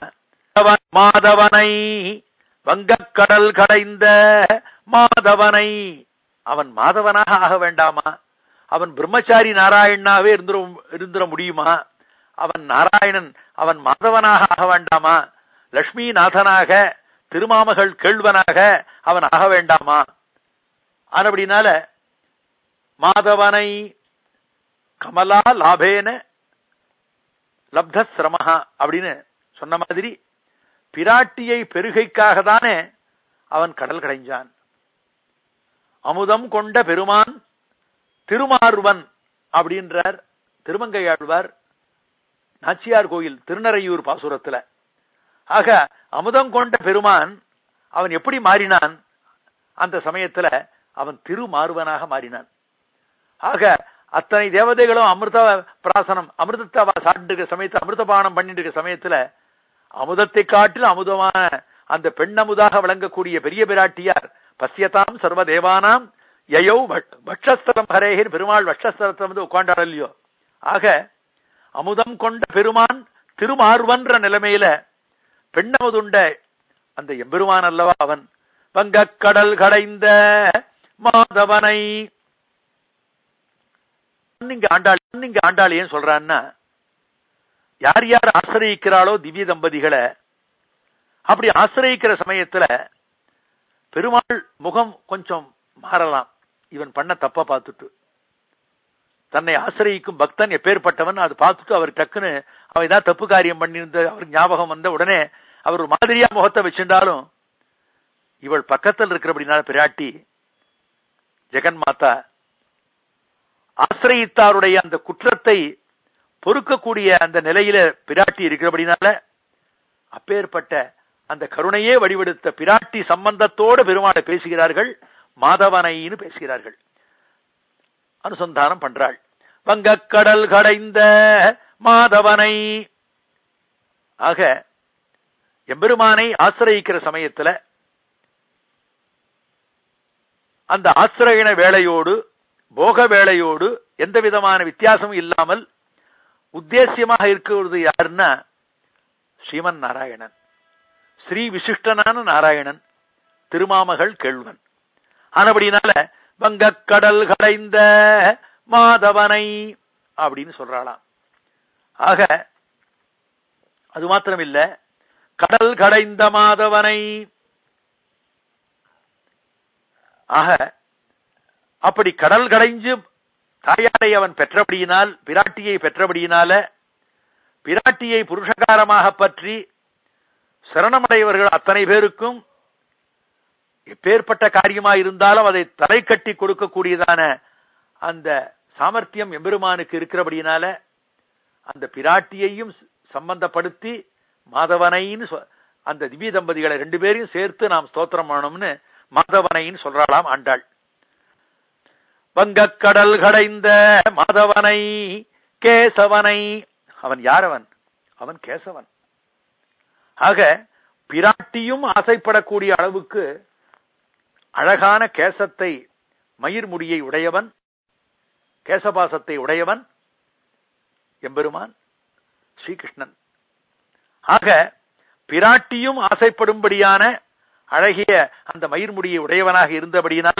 மாதவனை வங்கக் கடல் கடைந்த மாதவனை அவன் மாதவனாக ஆக வேண்டாமா அவன் பிரம்மச்சாரி நாராயணனாவே இருந்துட இருந்துட முடியுமா அவன் நாராயணன் அவன் மாதவனாக ஆக வேண்டாமா லட்சுமி நாதனாக திருமாமகள் கேள்வனாக அவன் ஆக வேண்டாமா அப்படினால மாதவனை கமலா லாபேன லப்த சிரமஹா அப்படின்னு சொன்ன மாதிரி பிராட்டியை பெருகைக்காக தானே அவன் கடல் கடைஞ்சான் அமுதம் கொண்ட பெருமான் திருமார்வன் அப்படின்றார் திருமங்கையாழ்வார் நாச்சியார் கோயில் திருநறையூர் பாசுரத்துல ஆக அமுதம் கொண்ட பெருமான் அவன் எப்படி மாறினான் அந்த சமயத்துல அவன் திருமார்வனாக மாறினான் ஆக அத்தனை தேவதைகளும் அமிர்த பிராசனம் அமிர்தத்தை சாப்பிட்டு இருக்க சமயத்துல அமிர்தபானம் பண்ணிட்டு இருக்க சமயத்துல அமுதத்தை காட்டில் அமுதமான அந்த பெண்ணமுதாக விளங்கக்கூடிய பெரிய பிராட்டியார் பசியதாம் சர்வ தேவானாம் யயோ வட்சஸ்தலம் ஹரேகின் பெருமாள் வட்சஸ்தலத்தை வந்து உட்காண்டாள் இல்லையோ ஆக அமுதம் கொண்ட பெருமான் திருமார்வன்ற நிலைமையில பெண்ணமுதுண்ட அந்த எம்பெருமான் அல்லவா அவன் வங்கக் கடல் கடைந்த மாதவனை இங்க ஆண்டாள் இங்க ஆண்டாள் ஏன் சொல்றான்னா யார் யார் ஆசிரியிக்கிறாளோ திவ்ய தம்பதிகளை அப்படி ஆசிரியிக்கிற சமயத்துல பெருமாள் முகம் கொஞ்சம் மாறலாம் இவன் பண்ண தப்ப பார்த்துட்டு தன்னை ஆசிரியிக்கும் பக்தன் எப்பேற்பட்டவன் அது பார்த்துட்டு அவர் டக்குன்னு அவன் ஏதாவது தப்பு காரியம் பண்ணியிருந்த அவருக்கு ஞாபகம் வந்த உடனே அவர் ஒரு மாதிரியா முகத்தை வச்சிருந்தாலும் இவள் பக்கத்தில் இருக்கிறபடினால பிராட்டி ஜெகன் மாதா ஆசிரியித்தாருடைய அந்த குற்றத்தை பொறுக்கக்கூடிய அந்த நிலையில பிராட்டி இருக்கிறபடினால அப்பேற்பட்ட அந்த கருணையே வடிவெடுத்த பிராட்டி சம்பந்தத்தோடு பெருமாளை பேசுகிறார்கள் மாதவனைன்னு பேசுகிறார்கள் அனுசந்தானம் பண்றாள் வங்கக்கடல் கடைந்த மாதவனை ஆக எம்பெருமானை ஆசிரயிக்கிற சமயத்துல அந்த ஆசிரயண வேளையோடு போக வேளையோடு எந்த விதமான வித்தியாசமும் இல்லாமல் உத்தேசியமாக இருக்கிறது யாருன்னா ஸ்ரீமன் நாராயணன் ஸ்ரீ விசிஷ்டனான நாராயணன் திருமாமகள் கேள்வன் ஆனபடினால வங்கக்கடல் கடைந்த மாதவனை அப்படின்னு சொல்றாளாம் ஆக அது மாத்திரம் இல்ல கடல் கடைந்த மாதவனை ஆக அப்படி கடல் கடைஞ்சு தாயாரை அவன் பெற்றபடியினால் பிராட்டியை பெற்றபடியினால பிராட்டியை புருஷகாரமாக பற்றி சரணமடைவர்கள் அத்தனை பேருக்கும் எப்பேற்பட்ட காரியமா இருந்தாலும் அதை தலை கட்டி கொடுக்கக்கூடியதான அந்த சாமர்த்தியம் எம்பெருமானுக்கு இருக்கிறபடினால அந்த பிராட்டியையும் சம்பந்தப்படுத்தி மாதவனைன்னு அந்த திவ்ய தம்பதிகளை ரெண்டு பேரையும் சேர்த்து நாம் ஸ்தோத்திரம் பண்ணணும்னு மாதவனைன்னு சொல்றாளாம் ஆண்டாள் வங்கக்கடல் கடைந்த மாதவனை கேசவனை அவன் யாரவன் அவன் கேசவன் ஆக பிராட்டியும் ஆசைப்படக்கூடிய அளவுக்கு அழகான கேசத்தை மயிர் முடியை உடையவன் கேசபாசத்தை உடையவன் எம்பெருமான் ஸ்ரீகிருஷ்ணன் ஆக பிராட்டியும் ஆசைப்படும்படியான அழகிய அந்த மயிர்முடியை உடையவனாக இருந்தபடியினால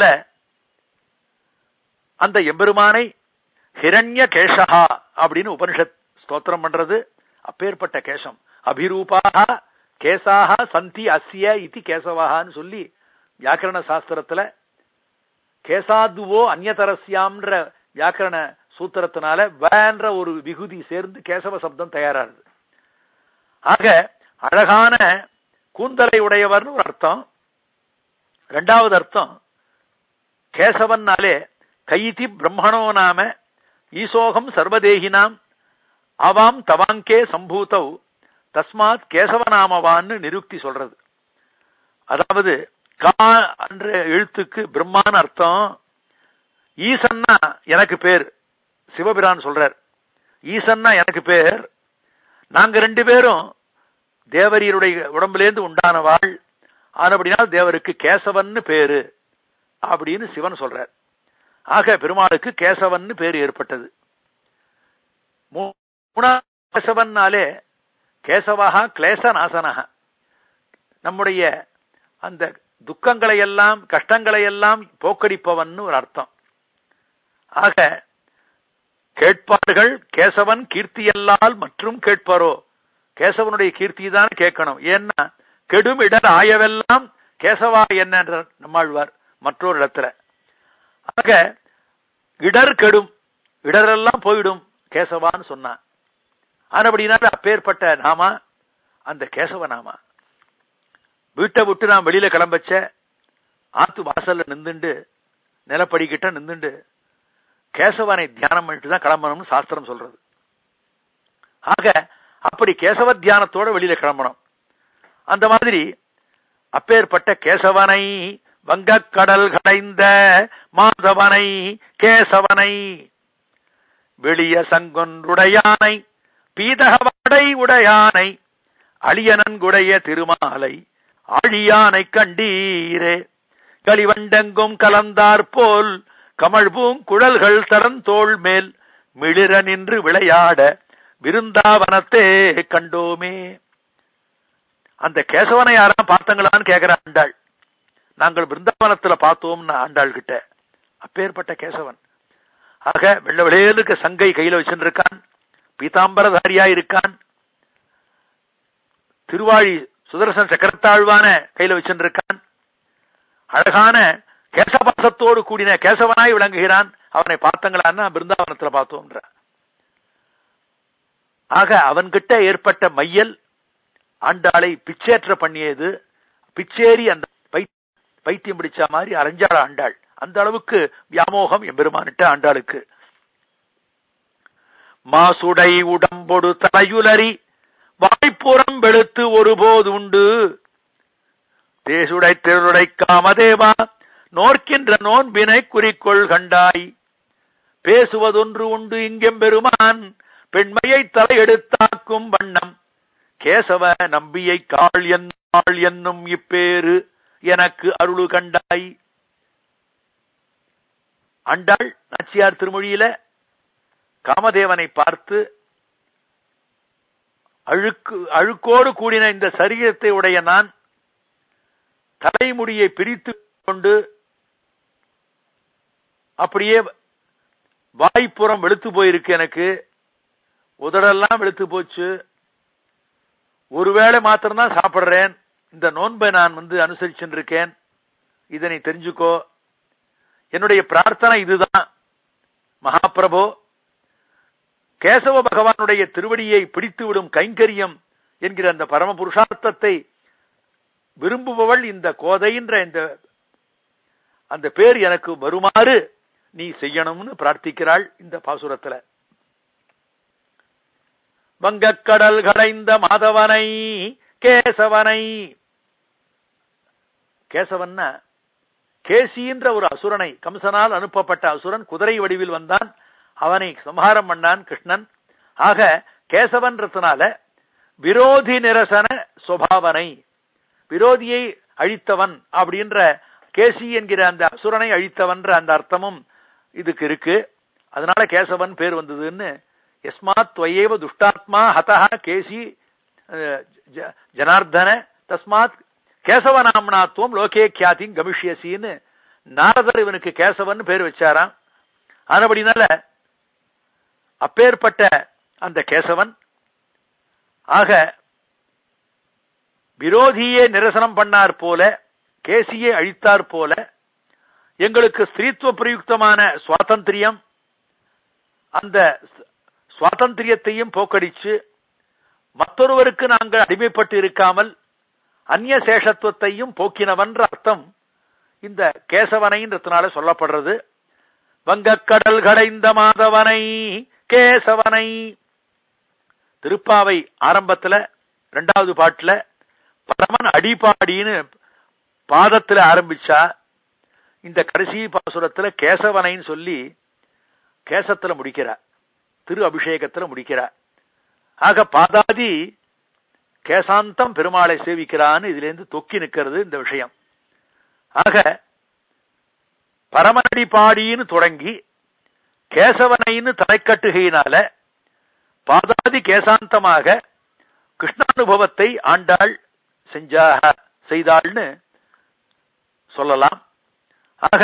அந்த எம்பெருமானை ஹிரண்ய கேசஹா அப்படின்னு உபனிஷத் ஸ்தோத்திரம் பண்றது அப்பேற்பட்ட கேசம் அபிரூபாக கேசாக சந்தி அஸ்ய இத்தி கேசவாகான்னு சொல்லி வியாக்கரண சாஸ்திரத்துல கேசாதுவோ அந்நதரஸ்யாம்ன்ற வியாக்கரண சூத்திரத்தினால வேன்ற ஒரு விகுதி சேர்ந்து கேசவ சப்தம் தயாராகுது ஆக அழகான கூந்தலை உடையவர்னு ஒரு அர்த்தம் ரெண்டாவது அர்த்தம் கேசவன்னாலே கைதி பிரம்மணோ நாம ஈசோகம் சர்வதேகினாம் அவாம் தவாங்கே சம்பூத்தௌ தஸ்மாத் கேசவநாமவான்னு நிருக்தி சொல்றது அதாவது கா என்ற எழுத்துக்கு பிரம்மான்னு அர்த்தம் ஈசன்னா எனக்கு பேர் சிவபிரான் சொல்றார் ஈசன்னா எனக்கு பேர் நாங்க ரெண்டு பேரும் தேவரீருடைய உடம்புலேருந்து உண்டானவாள் ஆனபடினால் தேவருக்கு கேசவன்னு பேரு அப்படின்னு சிவன் சொல்றார் ஆக பெருமாளுக்கு கேசவன்னு பேர் ஏற்பட்டது கேசவன்னாலே கேசவஹா கிளேசநாசனஹா நம்முடைய அந்த துக்கங்களை எல்லாம் கஷ்டங்களை எல்லாம் போக்கடிப்பவன் ஒரு அர்த்தம் ஆக கேட்பார்கள் கேசவன் கீர்த்தியல்லால் மற்றும் கேட்பாரோ கேசவனுடைய கீர்த்தி தான் கேட்கணும் ஏன்னா கெடும் இடர் ஆயவெல்லாம் கேசவா என்ன என்ற நம்மாழ்வார் மற்றொரு இடத்துல ஆக இடர் கெடும் இடரெல்லாம் போயிடும் கேசவான்னு சொன்னான் ஆனபடினால அப்பேற்பட்ட நாமா அந்த கேசவ நாமா வீட்டை விட்டு நான் வெளியில கிளம்பச்ச ஆத்து வாசல்ல நின்றுண்டு நிலப்படிக்கிட்ட நின்றுண்டு கேசவனை தியானம் பண்ணிட்டு தான் கிளம்பணும்னு சாஸ்திரம் சொல்றது ஆக அப்படி கேசவ தியானத்தோட வெளியில கிளம்பணும் அந்த மாதிரி அப்பேற்பட்ட கேசவனை வங்கக்கடல் கடைந்த மாதவனை கேசவனை வெளிய சங்கொன்றுடையானை பீதகவடை உடையானை அழியனன்குடைய திருமாலை ஆழியானை கண்டீரே களிவண்டெங்கும் கலந்தார் போல் கமழ்பூங் குழல்கள் தரந்தோள் மேல் மிளிர நின்று விளையாட விருந்தாவனத்தே கண்டோமே அந்த கேசவனை யாரா பார்த்தங்களான்னு கேக்குற ஆண்டாள் நாங்கள் பிருந்தாவனத்துல பார்த்தோம்னு ஆண்டாள் கிட்ட அப்பேற்பட்ட கேசவன் ஆக வெள்ள வெளியலுக்கு சங்கை கையில வச்சுருக்கான் பீதாம்பரதாரியா இருக்கான் திருவாழி சுதர்சன் சக்கரத்தாழ்வான கையில வச்சுருக்கான் அழகான கேசபாசத்தோடு கூடின கேசவனாய் விளங்குகிறான் அவனை பார்த்தங்களான்னா பிருந்தாவனத்துல பார்த்தோம்ன்ற ஆக அவன்கிட்ட ஏற்பட்ட மையல் ஆண்டாளை பிச்சேற்ற பண்ணியது பிச்சேரி அந்த பைத்தியம் பிடிச்ச மாதிரி அரைஞ்சாள் ஆண்டாள் அந்த அளவுக்கு வியாமோகம் எம்பெருமானிட்ட ஆண்டாளுக்கு மாசுடை உடம்பொடு தலையுலரி வாய்ப்புறம் வெளுத்து ஒருபோது உண்டு தேசுடை திருடை காமதேவா நோர்க்கின்ற நோன்பினை குறிக்கொள் கண்டாய் பேசுவதொன்று உண்டு இங்கெம்பெருமான் பெண்மையை தலையெடுத்தாக்கும் வண்ணம் கேசவ நம்பியை காள் என்னாள் என்னும் இப்பேரு எனக்கு அருளு கண்டாய் அண்டாள் நாச்சியார் திருமொழியில காமதேவனை பார்த்து அழுக்கு அழுக்கோடு கூடின இந்த சரீரத்தை உடைய நான் தலைமுடியை பிரித்து கொண்டு அப்படியே வாய்ப்புறம் வெளுத்து போயிருக்கு எனக்கு உதடெல்லாம் வெளுத்து போச்சு ஒருவேளை மாத்திரம்தான் சாப்பிடுறேன் இந்த நோன்பை நான் வந்து அனுசரிச்சுட்டு இருக்கேன் இதனை தெரிஞ்சுக்கோ என்னுடைய பிரார்த்தனை இதுதான் மகாபிரபு கேசவ பகவானுடைய திருவடியை பிடித்துவிடும் கைங்கரியம் என்கிற அந்த பரம புருஷார்த்தத்தை விரும்புபவள் இந்த கோதைன்ற இந்த அந்த பேர் எனக்கு வருமாறு நீ செய்யணும்னு பிரார்த்திக்கிறாள் இந்த பாசுரத்துல வங்கக்கடல் கடைந்த மாதவனை கேசவனை கேசவன்னா கேசின்ற ஒரு அசுரனை கம்சனால் அனுப்பப்பட்ட அசுரன் குதிரை வடிவில் வந்தான் அவனை சம்ஹாரம் பண்ணான் கிருஷ்ணன் ஆக கேசவன்றதுனால விரோதி நிரசன சுவாவனை விரோதியை அழித்தவன் அப்படின்ற கேசி என்கிற அந்த அசுரனை அழித்தவன்ற அந்த அர்த்தமும் இதுக்கு இருக்கு அதனால கேசவன் பேர் வந்ததுன்னு எஸ்மாத் துவையேவ துஷ்டாத்மா ஹதா கேசி ஜனார்தன தஸ்மாத் கேசவ நாம்னாத்துவம் லோகே கியாதி கமிஷ்யசின்னு நாரதர் இவனுக்கு கேசவன் பேர் வச்சாராம் ஆனபடினால அப்பேற்பட்ட அந்த கேசவன் ஆக விரோதியே நிரசனம் பண்ணார் போல கேசியை அழித்தார் போல எங்களுக்கு ஸ்திரீத்துவ பிரயுக்தமான சுவாதந்திரியம் அந்த சுவாதந்திரியத்தையும் போக்கடிச்சு மற்றொருவருக்கு நாங்கள் அடிமைப்பட்டு இருக்காமல் அந்நிய சேஷத்துவத்தையும் போக்கினவன்ற அர்த்தம் இந்த கேசவனைன்றதுனால சொல்லப்படுறது வங்கக்கடல் கடைந்த மாதவனை கேசவனை திருப்பாவை ஆரம்பத்துல ரெண்டாவது பாட்டுல பரமன் அடிபாடின்னு பாதத்துல ஆரம்பிச்சா இந்த கடைசி பாசுரத்துல கேசவனைன்னு சொல்லி கேசத்துல முடிக்கிறார் திரு அபிஷேகத்துல முடிக்கிறார் ஆக பாதாதி கேசாந்தம் பெருமாளை சேவிக்கிறான்னு இதுல இருந்து தொக்கி நிக்கிறது இந்த விஷயம் ஆக பரமனடி பாடின்னு தொடங்கி கேசவனைன்னு தலைக்கட்டுகையினால பாதாதி கேசாந்தமாக கிருஷ்ணானுபவத்தை ஆண்டாள் செஞ்சாக செய்தாள்னு சொல்லலாம் ஆக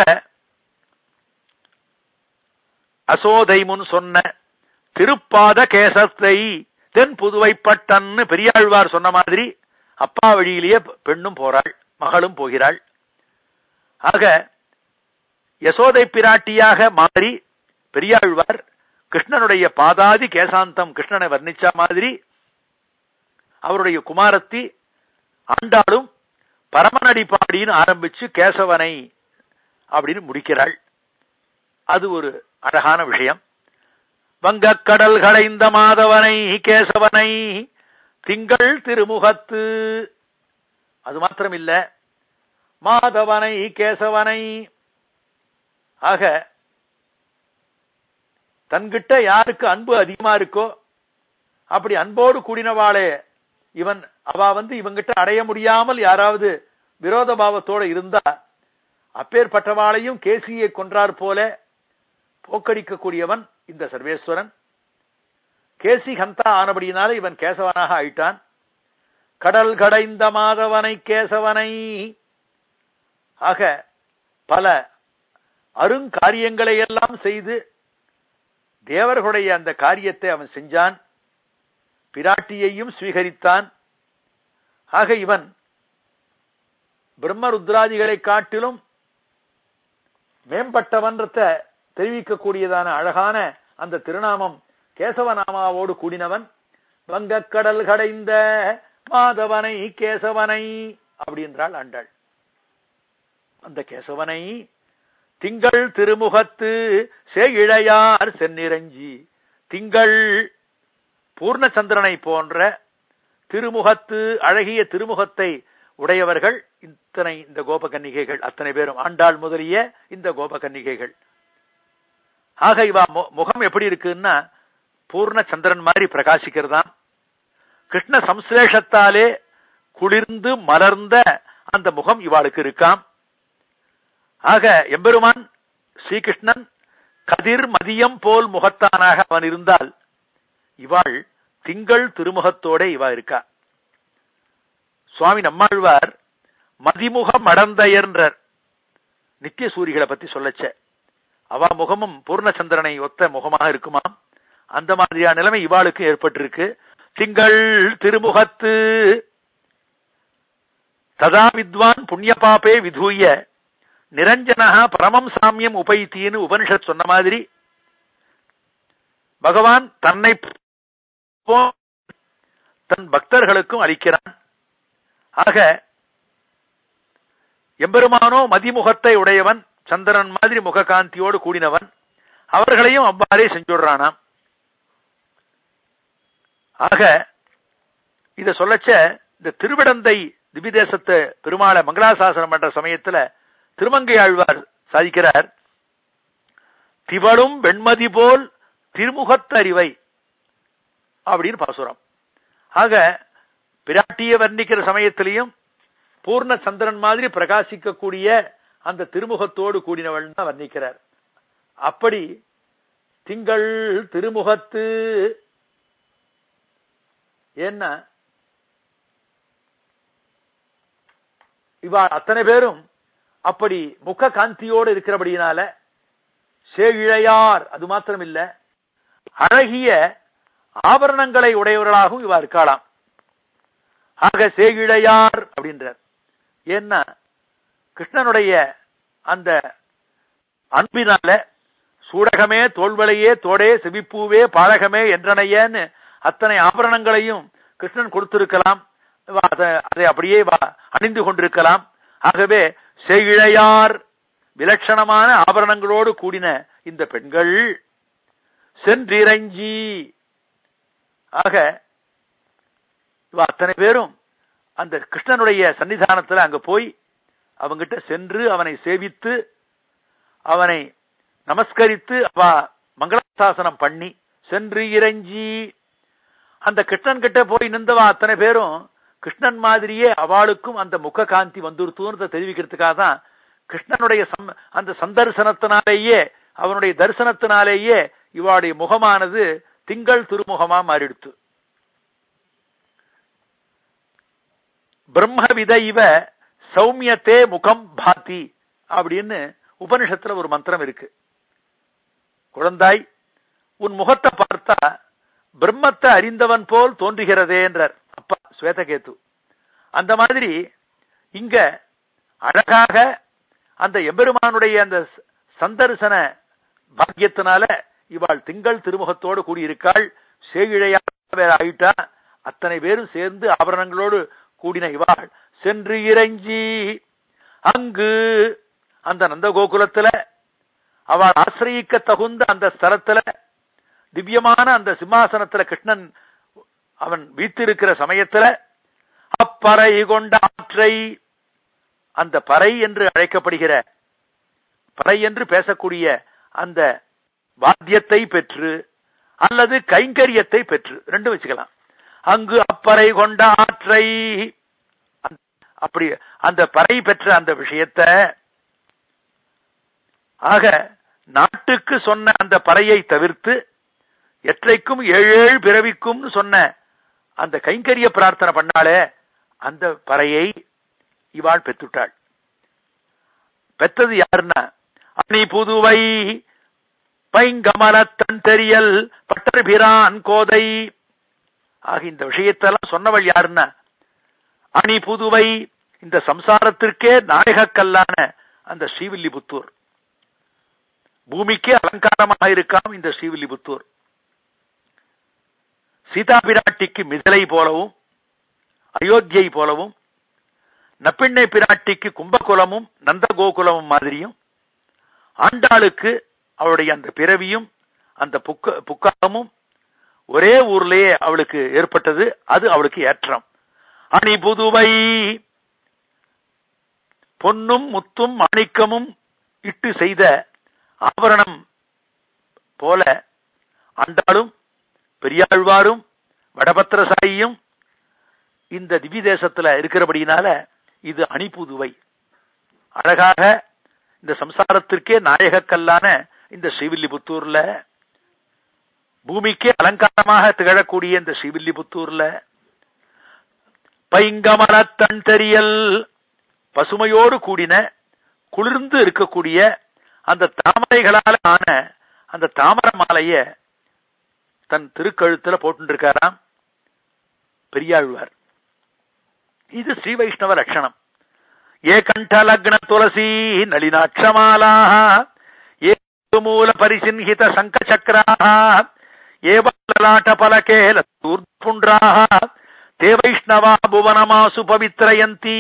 அசோதை முன் சொன்ன திருப்பாத கேசத்தை தென் புதுவை பட்டன்னு பெரியாழ்வார் சொன்ன மாதிரி அப்பா வழியிலேயே பெண்ணும் போறாள் மகளும் போகிறாள் ஆக யசோதை பிராட்டியாக மாறி பெரியாழ்வார் கிருஷ்ணனுடைய பாதாதி கேசாந்தம் கிருஷ்ணனை வர்ணிச்ச மாதிரி அவருடைய குமாரத்தி ஆண்டாளும் பரமநடி பாடின்னு ஆரம்பிச்சு கேசவனை அப்படின்னு முடிக்கிறாள் அது ஒரு அழகான விஷயம் வங்கக் கடல் கடைந்த மாதவனை கேசவனை திங்கள் திருமுகத்து அது மாத்திரம் இல்ல மாதவனை கேசவனை ஆக தன்கிட்ட யாருக்கு அன்பு அதிகமா இருக்கோ அப்படி அன்போடு கூடினவாளே இவன் அவ வந்து இவங்கிட்ட அடைய முடியாமல் யாராவது விரோத பாவத்தோட இருந்தா அப்பேற்பட்டவாளையும் கேசியை கொன்றார் போல போக்கடிக்கக்கூடியவன் இந்த சர்வேஸ்வரன் கேசி ஹந்தா ஆனபடியினால இவன் கேசவனாக ஆயிட்டான் கடல் கடைந்த மாதவனை கேசவனை ஆக பல அருங்காரியங்களை எல்லாம் செய்து தேவர்களுடைய அந்த காரியத்தை அவன் செஞ்சான் பிராட்டியையும் ஸ்வீகரித்தான் ஆக இவன் பிரம்மருத்ராதிகளை காட்டிலும் மேம்பட்டவன்றத தெரிவிக்கக்கூடியதான அழகான அந்த திருநாமம் கேசவநாமாவோடு கூடினவன் வங்கக்கடல் கடைந்த மாதவனை கேசவனை அப்படின்றாள் ஆண்டாள் அந்த கேசவனை திங்கள் திருமுகத்து சேயிழையார் செந்நிரஞ்சி திங்கள் பூர்ணச்சந்திரனை போன்ற திருமுகத்து அழகிய திருமுகத்தை உடையவர்கள் இத்தனை இந்த கோபகன்னிகைகள் அத்தனை பேரும் ஆண்டாள் முதலிய இந்த கோபகன்னிகைகள் ஆக இவா முகம் எப்படி இருக்குன்னா பூர்ண சந்திரன் மாதிரி பிரகாசிக்கிறதாம் கிருஷ்ண சம்சேஷத்தாலே குளிர்ந்து மலர்ந்த அந்த முகம் இவாளுக்கு இருக்காம் ஆக எம்பெருமான் ஸ்ரீகிருஷ்ணன் கதிர் மதியம் போல் முகத்தானாக அவன் இருந்தால் இவாள் திங்கள் திருமுகத்தோட இவா இருக்கா சுவாமி நம்மாழ்வார் மதிமுக மடந்தையர்ன்றார் நித்திய சூரிகளை பத்தி சொல்லச்ச அவா முகமும் பூர்ணச்சந்திரனை ஒத்த முகமாக இருக்குமாம் அந்த மாதிரியான நிலைமை இவாளுக்கு ஏற்பட்டிருக்கு திங்கள் திருமுகத்து ததா வித்வான் புண்ணிய பாப்பே விதூய நிரஞ்சனா பரமம் சாமியம் உபைத்தின்னு உபனிஷத் சொன்ன மாதிரி பகவான் தன்னை தன் பக்தர்களுக்கும் அளிக்கிறான் ஆக எம்பெருமானோ மதிமுகத்தை உடையவன் சந்திரன் மாதிரி முககாந்தியோடு கூடினவன் அவர்களையும் அவ்வாறே செஞ்சுடுறானாம் ஆக இத சொல்லச்ச இந்த திருவிடந்தை திவிதேசத்து பெருமாளை மங்களாசாசனம் பண்ற சமயத்துல திருமங்கை ஆழ்வார் சாதிக்கிறார் திவளும் வெண்மதி போல் திருமுகத்தறிவை அப்படின்னு பாசுரம் ஆக பிராட்டிய வர்ணிக்கிற சமயத்திலையும் பூர்ண சந்திரன் மாதிரி பிரகாசிக்கக்கூடிய அந்த திருமுகத்தோடு கூடினவள் தான் வர்ணிக்கிறார் அப்படி திங்கள் திருமுகத்து என்ன இவா அத்தனை பேரும் அப்படி முக காந்தியோடு இருக்கிறபடியினால சேழிழையார் அது மாத்திரம் இல்ல அழகிய ஆபரணங்களை உடையவர்களாகவும் இவா இருக்கலாம் ஆக சேகிழையார் அப்படின்றார் ஏன்னா கிருஷ்ணனுடைய அந்த அன்பினால சூடகமே தோல்வளையே தோடே செவிப்பூவே பாழகமே என்றனையன்னு அத்தனை ஆபரணங்களையும் கிருஷ்ணன் கொடுத்திருக்கலாம் அதை அப்படியே அணிந்து கொண்டிருக்கலாம் ஆகவே செய்கிழையார் விலட்சணமான ஆபரணங்களோடு கூடின இந்த பெண்கள் சென்றிரஞ்சி ஆக இவ அத்தனை பேரும் அந்த கிருஷ்ணனுடைய சன்னிதானத்துல அங்க போய் அவங்கிட்ட சென்று அவனை சேவித்து அவனை நமஸ்கரித்து அவ மங்களாசாசனம் பண்ணி சென்று இறைஞ்சி அந்த கிருஷ்ணன் கிட்ட போய் நின்றவா அத்தனை பேரும் கிருஷ்ணன் மாதிரியே அவளுக்கும் அந்த முக காந்தி வந்துருத்துன்னு தெரிவிக்கிறதுக்காக தான் கிருஷ்ணனுடைய அந்த சந்தர்சனத்தினாலேயே அவனுடைய தரிசனத்தினாலேயே இவாளுடைய முகமானது திங்கள் திருமுகமா மாறிடுத்து பிரம்ம வித இவ சௌமியத்தே முகம் பாத்தி அப்படின்னு உபனிஷத்துல ஒரு மந்திரம் இருக்கு குழந்தாய் உன் முகத்தை பார்த்தா பிரம்மத்தை அறிந்தவன் போல் தோன்றுகிறதே என்றார் அப்பா ஸ்வேதகேத்து அந்த மாதிரி இங்க அழகாக அந்த எம்பெருமானுடைய அந்த சந்தர்சன பாக்கியத்தினால இவாள் திங்கள் திருமுகத்தோடு கூடியிருக்காள் சேகிழையாக வேற ஆயிட்டா அத்தனை பேரும் சேர்ந்து ஆபரணங்களோடு கூடின இவாள் சென்று இறங்கி அங்கு அந்த நந்த கோகுலத்துல அவள் ஆசிரியிக்க தகுந்த அந்த ஸ்தலத்துல திவ்யமான அந்த சிம்மாசனத்துல கிருஷ்ணன் அவன் வீத்திருக்கிற சமயத்துல அப்பறை கொண்ட ஆற்றை அந்த பறை என்று அழைக்கப்படுகிற பறை என்று பேசக்கூடிய அந்த வாத்தியத்தை பெற்று அல்லது கைங்கரியத்தை பெற்று ரெண்டும் வச்சுக்கலாம் அங்கு அப்பறை கொண்ட ஆற்றை அப்படி அந்த பறை பெற்ற அந்த விஷயத்தை ஆக நாட்டுக்கு சொன்ன அந்த பறையை தவிர்த்து எற்றைக்கும் ஏழேழு பிறவிக்கும் சொன்ன அந்த கைங்கரிய பிரார்த்தனை பண்ணாலே அந்த பறையை இவாள் பெற்றுட்டாள் பெற்றது யாருன்னா அணி புதுவை பைங்கமலத்தன் தெரியல் பட்டர்பிரான் கோதை ஆக இந்த விஷயத்தெல்லாம் சொன்னவள் யாருன்னா அணி புதுவை இந்த சம்சாரத்திற்கே நாயகக்கல்லான அந்த ஸ்ரீவில்லிபுத்தூர் பூமிக்கே அலங்காரமாக இருக்காம் இந்த ஸ்ரீவில்லிபுத்தூர் சீதா பிராட்டிக்கு மிதலை போலவும் அயோத்தியை போலவும் நப்பிண்ணை பிராட்டிக்கு கும்பகுலமும் நந்தகோகுலமும் மாதிரியும் ஆண்டாளுக்கு அவளுடைய அந்த பிறவியும் அந்த புக்க புக்காலமும் ஒரே ஊர்லயே அவளுக்கு ஏற்பட்டது அது அவளுக்கு ஏற்றம் அணி புதுவை பொன்னும் முத்தும் மாணிக்கமும் இட்டு செய்த ஆபரணம் போல ஆண்டாளும் பெரியாழ்வாரும் வடபத்திரசாயியும் இந்த திவ்ய தேசத்துல இருக்கிறபடியினால இது அணிப்புதுவை அழகாக இந்த சம்சாரத்திற்கே நாயகக்கல்லான இந்த ஸ்ரீவில்லிபுத்தூர்ல பூமிக்கே அலங்காரமாக திகழக்கூடிய இந்த ஸ்ரீவில்லிபுத்தூர்ல பைங்கமலத்தன் தெரியல் பசுமையோடு கூடின குளிர்ந்து இருக்கக்கூடிய அந்த தாமரைகளால ஆன அந்த தாமர மாலைய தன் திருக்கழுத்துல போட்டுருக்காராம் பெரியாழ்வார் இது ஸ்ரீ வைஷ்ணவ லட்சணம் ஏ கண்டலக்ன துளசி நளினாட்சமாலா ஏ மூல பரிசின்ஹித சங்க சக்கராः ஏ லலாட்ட பலகே லூர்புண்ட்ராः தே வைஷ்ணவா புவனமாசு பவித்ரயந்தி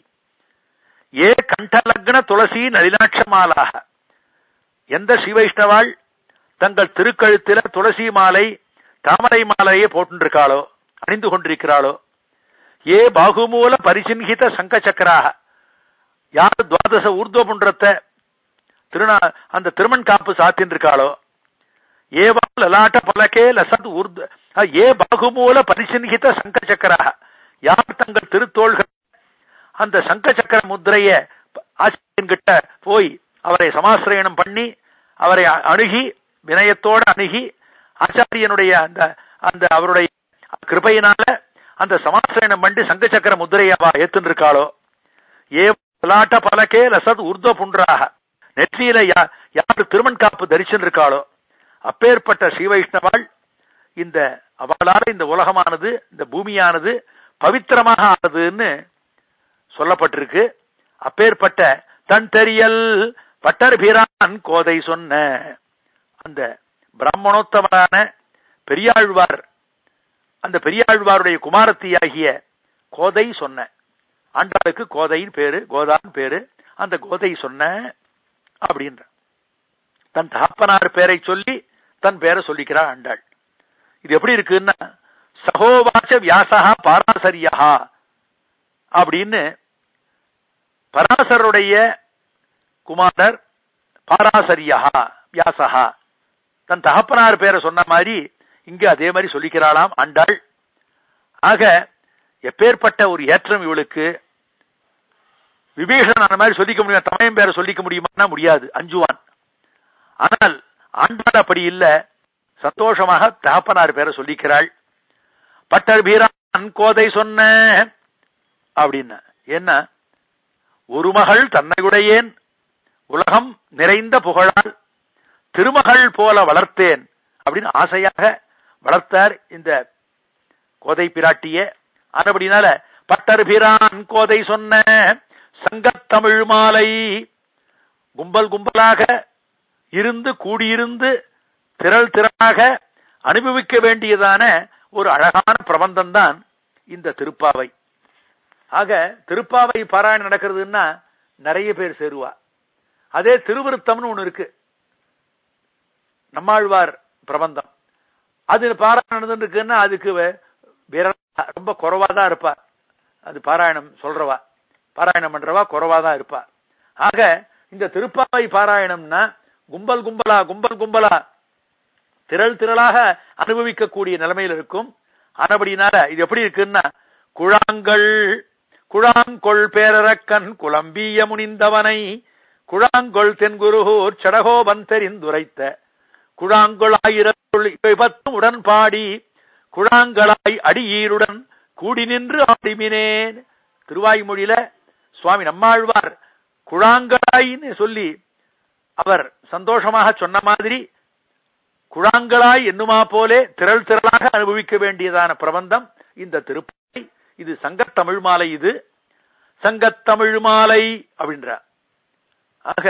ஏ கண்டலக்ன துளசி நளினாட்சமாலாக எந்த ஸ்ரீ வைஷ்ணவாள் தங்கள் திருக்கழுத்தில துளசி மாலை தாமரை மாலையை போட்டுருக்காளோ அணிந்து கொண்டிருக்கிறாளோ ஏ பாகுமூல பரிசின்ஹித சங்க சக்கராக யார் துவாதச ஊர்துவ புன்றத்தை திருநா அந்த திருமண் காப்பு சாத்தின் இருக்காளோ ஏவா லலாட்ட பலகே லசத் ஊர்து ஏ பாகுமூல பரிசின்ஹித சங்க சக்கராக யார் தங்கள் திருத்தோள்கள் அந்த சங்க சக்கர முத்திரைய ஆசிரியன் கிட்ட போய் அவரை சமாசிரயணம் பண்ணி அவரை அணுகி வினயத்தோட அணுகி ஆச்சாரியனுடைய அந்த அந்த அவருடைய கிருபையினால அந்த சமாசிரயணம் பண்ணி சங்க சக்கர முத்திரையை ஏத்துன்னு இருக்காளோ ஏ பலாட்ட பலகே லசத் உர்துவ புன்றாக நெற்றியில யார் திருமண் காப்பு தரிசன் இருக்காளோ அப்பேற்பட்ட ஸ்ரீ வைஷ்ணவாள் இந்த அவளால இந்த உலகமானது இந்த பூமியானது பவித்திரமாக ஆனதுன்னு சொல்லப்பட்டிருக்கு அப்பேற்பட்ட தன் தெரியல் பட்டர் பிரான் கோதை சொன்ன அந்த பிராமணோத்தமரான பெரியாழ்வார் அந்த பெரியாழ்வாருடைய குமாரத்தியாகிய கோதை சொன்ன ஆண்டாளுக்கு கோதையின் பேரு கோதான் பேரு அந்த கோதை சொன்ன அப்படின்ற தன் தகப்பனார் பேரை சொல்லி தன் பேரை சொல்லிக்கிறார் ஆண்டாள் இது எப்படி இருக்குன்னா சகோவாச்ச வியாசகா பாராசரியா அப்படின்னு பராசருடைய குமாரர் பாராசரியா வியாசகா தன் தகப்பனார் பேரை சொன்ன மாதிரி இங்க அதே மாதிரி சொல்லிக்கிறாளாம் ஆண்டாள் ஆக எப்பேற்பட்ட ஒரு ஏற்றம் இவளுக்கு விபீஷன் அந்த மாதிரி சொல்லிக்க முடியும் தமையம் பேரை சொல்லிக்க முடியுமான்னா முடியாது அஞ்சுவான் ஆனால் ஆண்டாள் அப்படி இல்ல சந்தோஷமாக தகப்பனார் பேரை சொல்லிக்கிறாள் பட்டர் பீரான் கோதை சொன்ன அப்படின்னு என்ன ஒரு மகள் தன்னையுடையேன் உலகம் நிறைந்த புகழால் திருமகள் போல வளர்த்தேன் அப்படின்னு ஆசையாக வளர்த்தார் இந்த கோதை பிராட்டிய ஆனபடினால பட்டர்பிரான் கோதை சொன்ன சங்கத்தமிழ் மாலை கும்பல் கும்பலாக இருந்து கூடியிருந்து திரள் திரளாக அனுபவிக்க வேண்டியதான ஒரு அழகான பிரபந்தம் தான் இந்த திருப்பாவை ஆக திருப்பாவை பாராயணம் நடக்கிறதுன்னா நிறைய பேர் சேருவா அதே திருவிருத்தம்னு ஒண்ணு இருக்கு நம்மாழ்வார் பிரபந்தம் அது பாராயணம் நடந்துட்டு இருக்குன்னா அதுக்கு விரலா ரொம்ப குறைவா தான் இருப்பா அது பாராயணம் சொல்றவா பாராயணம் பண்றவா குறைவா தான் இருப்பா ஆக இந்த திருப்பாவை பாராயணம்னா கும்பல் கும்பலா கும்பல் கும்பலா திரள் திரளாக அனுபவிக்கக்கூடிய நிலைமையில் இருக்கும் ஆனபடினால இது எப்படி இருக்குன்னா குழாங்கள் குழாங்கொள் பேரரக்கன் குளம்பிய முனிந்தவனை குழாங்கொள் தென்குருகூர் சடகோபன் தெரிந்துரைத்த குழாங்கொள் ஆயிரத்துள் இவை பத்தும் உடன் பாடி குழாங்களாய் அடியீருடன் கூடி நின்று ஆடிமினேன் திருவாய்மொழியில சுவாமி நம்மாழ்வார் குழாங்களாயின்னு சொல்லி அவர் சந்தோஷமாக சொன்ன மாதிரி குழாங்களாய் என்னுமா போலே திரள் திரளாக அனுபவிக்க வேண்டியதான பிரபந்தம் இந்த திருப்பதி இது சங்கத்தமிழ் மாலை இது சங்கத்தமிழ் மாலை அப்படின்ற ஆக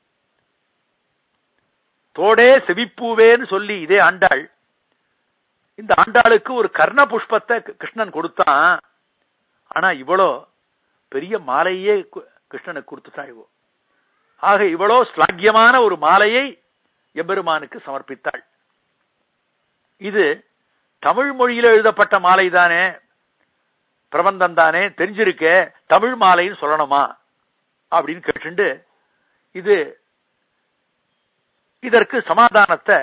தோடே செவிப்பூவேன்னு சொல்லி இதே ஆண்டாள் இந்த ஆண்டாளுக்கு ஒரு கர்ண புஷ்பத்தை கிருஷ்ணன் கொடுத்தான் ஆனா இவ்வளோ பெரிய மாலையே கிருஷ்ணனுக்கு கொடுத்துட்டான் இவோ ஆக இவ்வளோ ஸ்லாக்கியமான ஒரு மாலையை எம்பெருமானுக்கு சமர்ப்பித்தாள் இது தமிழ் மொழியில எழுதப்பட்ட மாலை தானே பிரபந்தம் தானே தெரிஞ்சிருக்க தமிழ் மாலைன்னு சொல்லணுமா அப்படின்னு கேட்டுண்டு இது இதற்கு சமாதானத்தை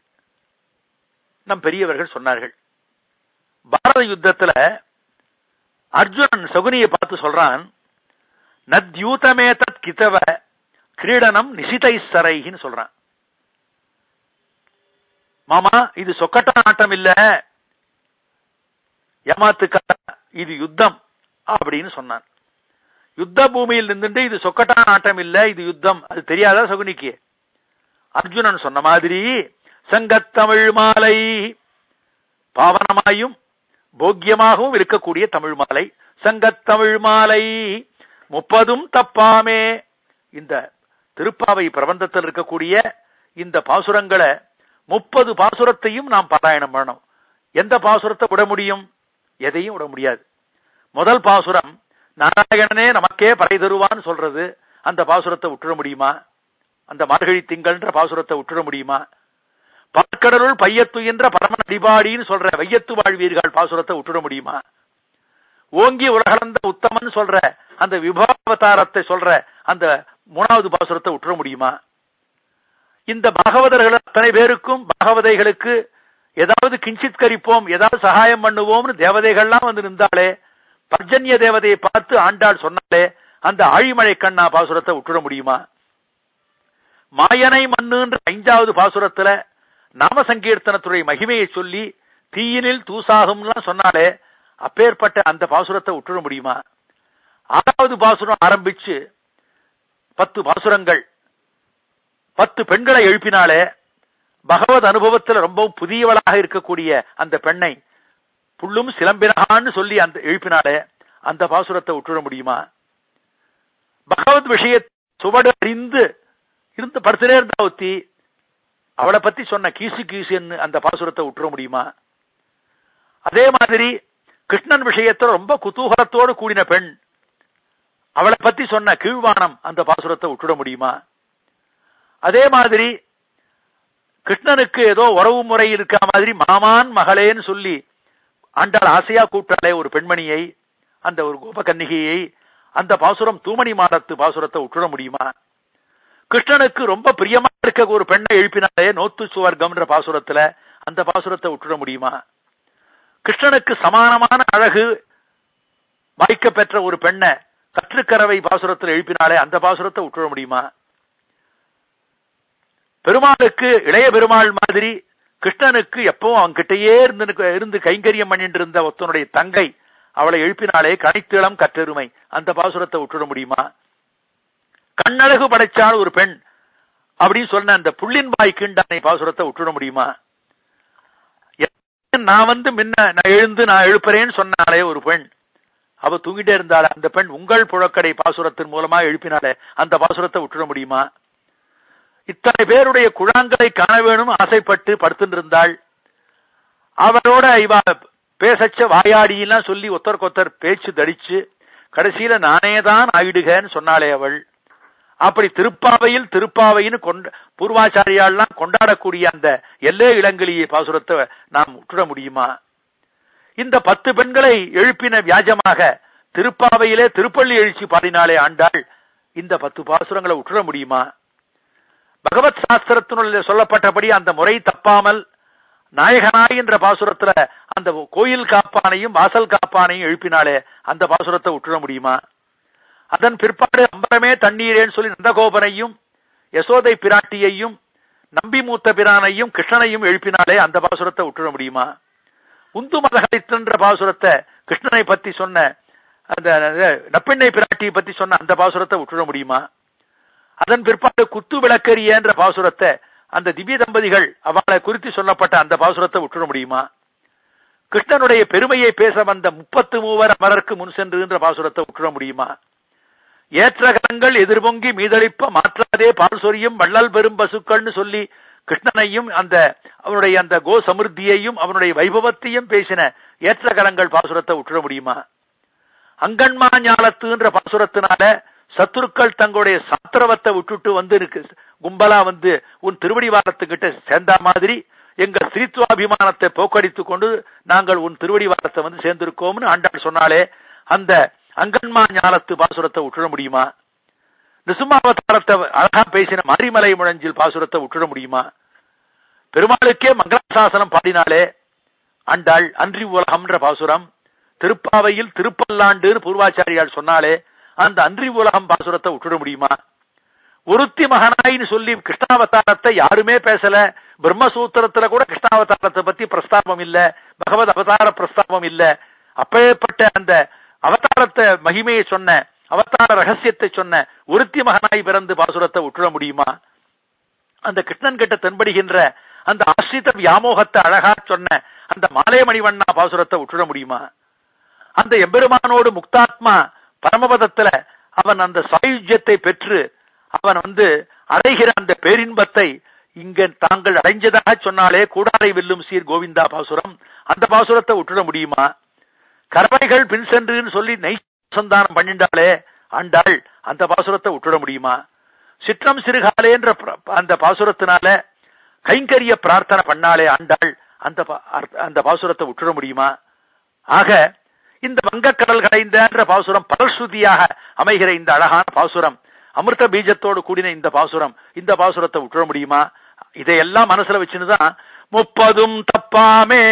நம் பெரியவர்கள் சொன்னார்கள் பாரத யுத்தத்துல அர்ஜுனன் சகுனியை பார்த்து சொல்றான் நத்யூதமே தத் கிதவ கிரீடனம் நிசிதை சரைன்னு சொல்றான் மாமா இது சொக்கட்ட ஆட்டம் இல்ல ஏமாத்துக்கார இது யுத்தம் அப்படின்னு சொன்னான் யுத்த பூமியில் நின்றுட்டு இது சொக்கட்டான ஆட்டம் இல்ல இது யுத்தம் அது தெரியாதா சகுனிக்கு அர்ஜுனன் சொன்ன மாதிரி சங்கத்தமிழ் மாலை பாவனமாயும் போக்கியமாகவும் இருக்கக்கூடிய தமிழ் மாலை சங்கத்தமிழ் மாலை முப்பதும் தப்பாமே இந்த திருப்பாவை பிரபந்தத்தில் இருக்கக்கூடிய இந்த பாசுரங்களை முப்பது பாசுரத்தையும் நாம் பாராயணம் பண்ணணும் எந்த பாசுரத்தை விட முடியும் எதையும் விட முடியாது முதல் பாசுரம் நாராயணனே நமக்கே பறை தருவான்னு சொல்றது அந்த பாசுரத்தை விட்டுட முடியுமா அந்த மார்கழி திங்கள்ன்ற பாசுரத்தை விட்டுட முடியுமா பார்க்கடலுள் பையத்துயின்ற பரமன் அடிபாடின்னு சொல்ற வையத்து வாழ்வீர்கள் பாசுரத்தை விட்டுட முடியுமா ஓங்கி உலகளந்த உத்தமன் சொல்ற அந்த விபாவதாரத்தை சொல்ற அந்த மூணாவது பாசுரத்தை விட்டுற முடியுமா இந்த பாகவதர்கள் அத்தனை பேருக்கும் பாகவதைகளுக்கு ஏதாவது கிஞ்சித் கரிப்போம் ஏதாவது சகாயம் பண்ணுவோம்னு தேவதைகள்லாம் வந்து நின்றாலே பர்ஜன்ய தேவதையை பார்த்து ஆண்டாள் சொன்னாலே அந்த ஆழிமழை கண்ணா பாசுரத்தை விட்டுட முடியுமா மாயனை மண்ணுன்ற ஐந்தாவது பாசுரத்துல நாம சங்கீர்த்தனத்துடைய மகிமையை சொல்லி தீயினில் தூசாகும்லாம் சொன்னாலே அப்பேற்பட்ட அந்த பாசுரத்தை விட்டுட முடியுமா ஆறாவது பாசுரம் ஆரம்பிச்சு பத்து பாசுரங்கள் பத்து பெண்களை எழுப்பினாலே பகவத் அனுபவத்தில் ரொம்பவும் புதியவளாக இருக்கக்கூடிய அந்த பெண்ணை புல்லும் சிலம்பினகான்னு சொல்லி அந்த எழுப்பினாலே அந்த பாசுரத்தை விட்டுட முடியுமா பகவத் விஷய சுவடு அறிந்து இருந்து படுத்துனே இருந்தா ஒத்தி அவளை பத்தி சொன்ன கீசு கீசுன்னு அந்த பாசுரத்தை விட்டுற முடியுமா அதே மாதிரி கிருஷ்ணன் விஷயத்துல ரொம்ப குதூகலத்தோடு கூடின பெண் அவளை பத்தி சொன்ன கீழ்வானம் அந்த பாசுரத்தை விட்டுட முடியுமா அதே மாதிரி கிருஷ்ணனுக்கு ஏதோ உறவு முறை இருக்க மாதிரி மாமான் மகளேன்னு சொல்லி ஆண்டாள் ஆசையா கூட்டாளே ஒரு பெண்மணியை அந்த ஒரு கோபகன்னிகையை அந்த பாசுரம் தூமணி மாடத்து பாசுரத்தை விட்டுட முடியுமா கிருஷ்ணனுக்கு ரொம்ப பிரியமா இருக்க ஒரு பெண்ணை எழுப்பினாலே நோத்து சுவர்க்கம்ன்ற பாசுரத்துல அந்த பாசுரத்தை விட்டுட முடியுமா கிருஷ்ணனுக்கு சமானமான அழகு வாய்க்க பெற்ற ஒரு பெண்ணை கற்றுக்கரவை பாசுரத்தில் எழுப்பினாலே அந்த பாசுரத்தை விட்டுட முடியுமா பெருமாளுக்கு இளைய பெருமாள் மாதிரி கிருஷ்ணனுக்கு எப்பவும் அவன் கிட்டயே இருந்து இருந்து கைங்கரியம் பண்ணிட்டு இருந்த ஒருத்தனுடைய தங்கை அவளை எழுப்பினாலே கனைத்திளம் கற்றெருமை அந்த பாசுரத்தை விட்டுட முடியுமா கண்ணழகு படைச்சால் ஒரு பெண் அப்படின்னு சொன்ன அந்த புள்ளின்பாய் கீண்டானை பாசுரத்தை விட்டுட முடியுமா நான் வந்து முன்ன நான் எழுந்து நான் எழுப்புறேன்னு சொன்னாலே ஒரு பெண் அவ தூங்கிட்டே இருந்தால அந்த பெண் உங்கள் புழக்கடை பாசுரத்தின் மூலமா எழுப்பினாலே அந்த பாசுரத்தை விட்டுட முடியுமா இத்தனை பேருடைய குழாங்களை காண வேணும் ஆசைப்பட்டு படுத்துட்டு இருந்தாள் அவரோட இவ பேசச்ச வாயாடியெல்லாம் சொல்லி ஒத்தருக்கொத்தர் பேச்சு தடிச்சு கடைசியில நானே தான் ஆயிடுகன்னு சொன்னாளே அவள் அப்படி திருப்பாவையில் திருப்பாவைன்னு கொண்ட பூர்வாச்சாரியாள்லாம் கொண்டாடக்கூடிய அந்த எல்லே இளங்கிலிய பாசுரத்தை நாம் விட்டுட முடியுமா இந்த பத்து பெண்களை எழுப்பின வியாஜமாக திருப்பாவையிலே திருப்பள்ளி எழுச்சி பாடினாலே ஆண்டாள் இந்த பத்து பாசுரங்களை விட்டுட முடியுமா பகவத் சாஸ்திரத்தினுள்ள சொல்லப்பட்டபடி அந்த முறை தப்பாமல் நாயகனாய் என்ற பாசுரத்துல அந்த கோயில் காப்பானையும் வாசல் காப்பானையும் எழுப்பினாலே அந்த பாசுரத்தை விட்டுட முடியுமா அதன் பிற்பாடு அம்பரமே தண்ணீரேன்னு சொல்லி நந்தகோபனையும் யசோதை பிராட்டியையும் நம்பி மூத்த பிரானையும் கிருஷ்ணனையும் எழுப்பினாலே அந்த பாசுரத்தை விட்டுட முடியுமா உந்து மதகடித்தன்ற பாசுரத்தை கிருஷ்ணனை பத்தி சொன்ன அந்த நப்பெண்ணை பிராட்டியை பத்தி சொன்ன அந்த பாசுரத்தை விட்டுட முடியுமா அதன் பிற்பாடு குத்து விளக்கரிய என்ற பாசுரத்தை அந்த திவ்ய தம்பதிகள் அவளை குறித்து சொல்லப்பட்ட அந்த பாசுரத்தை விட்டுட முடியுமா கிருஷ்ணனுடைய பெருமையை பேச வந்த முப்பத்து மூவர் அமரருக்கு முன் சென்றுகின்ற பாசுரத்தை விட்டுட முடியுமா ஏற்றகலங்கள் எதிர்பொங்கி மீதளிப்ப மாற்றாதே பால் சொரியும் வள்ளல் பெரும் பசுக்கள்னு சொல்லி கிருஷ்ணனையும் அந்த அவனுடைய அந்த கோ சமிருத்தியையும் அவனுடைய வைபவத்தையும் பேசின ஏற்றகலங்கள் பாசுரத்தை விட்டுட முடியுமா அங்கன்மா ஞாலத்துன்ற பாசுரத்தினால சத்துருக்கள் தங்களுடைய சாத்திரவத்தை விட்டுட்டு வந்து இருக்கு கும்பலா வந்து உன் திருவடி வாரத்துக்கிட்ட சேர்ந்த மாதிரி எங்க ஸ்ரீத்வாபிமானத்தை போக்கடித்துக் கொண்டு நாங்கள் உன் திருவடி வாரத்தை வந்து சேர்ந்திருக்கோம்னு ஆண்டாள் சொன்னாலே அந்த அங்கன்மா ஞாலத்து பாசுரத்தை விட்டுட முடியுமா நிசுமாவதாரத்தை அழகா பேசின மாரிமலை முழஞ்சில் பாசுரத்தை விட்டுட முடியுமா பெருமாளுக்கே மங்களாசாசனம் பாடினாலே ஆண்டாள் அன்றி உலகம்ன்ற பாசுரம் திருப்பாவையில் திருப்பல்லாண்டுன்னு பூர்வாச்சாரியால் சொன்னாலே அந்த அன்றி உலகம் பாசுரத்தை விட்டுட முடியுமா ஒருத்தி மகனாயின்னு சொல்லி கிருஷ்ணாவதாரத்தை யாருமே பேசல பிரம்மசூத்திரத்துல கூட கிருஷ்ணாவதாரத்தை பத்தி பிரஸ்தாபம் இல்ல பகவத் அவதார பிரஸ்தாபம் இல்ல அப்பேற்பட்ட அந்த அவதாரத்தை மகிமையை சொன்ன அவதார ரகசியத்தை சொன்ன ஒருத்தி மகனாய் பிறந்து பாசுரத்தை விட்டுட முடியுமா அந்த கிருஷ்ணன் கிட்ட தென்படுகின்ற அந்த ஆசிரித வியாமோகத்தை அழகா சொன்ன அந்த மாலைமணிவண்ணா பாசுரத்தை விட்டுட முடியுமா அந்த எம்பெருமானோடு முக்தாத்மா பரமபதத்துல அவன் அந்த சாயுஜ்யத்தை பெற்று அவன் வந்து அடைகிற அந்த பேரின்பத்தை இங்க தாங்கள் அடைஞ்சதாக சொன்னாலே கூடாரை வெல்லும் சீர் கோவிந்தா பாசுரம் அந்த பாசுரத்தை விட்டுட முடியுமா கறவைகள் பின் சென்றுன்னு சொல்லி நெய் சந்தானம் பண்ணிண்டாலே ஆண்டாள் அந்த பாசுரத்தை விட்டுட முடியுமா சிற்றம் சிறுகாலேன்ற அந்த பாசுரத்தினால கைங்கரிய பிரார்த்தனை பண்ணாலே ஆண்டாள் அந்த அந்த பாசுரத்தை விட்டுட முடியுமா ஆக இந்த வங்கக்கடல் கடைந்த பாசுரம் பரஸ்ருதியாக அமைகிற இந்த அழகான பாசுரம் அமிர்த பீஜத்தோடு கூடின இந்த பாசுரம் இந்த பாசுரத்தை விட்டுற முடியுமா இதையெல்லாம் மனசுல வச்சுன்னுதான் முப்பதும் தப்பாமே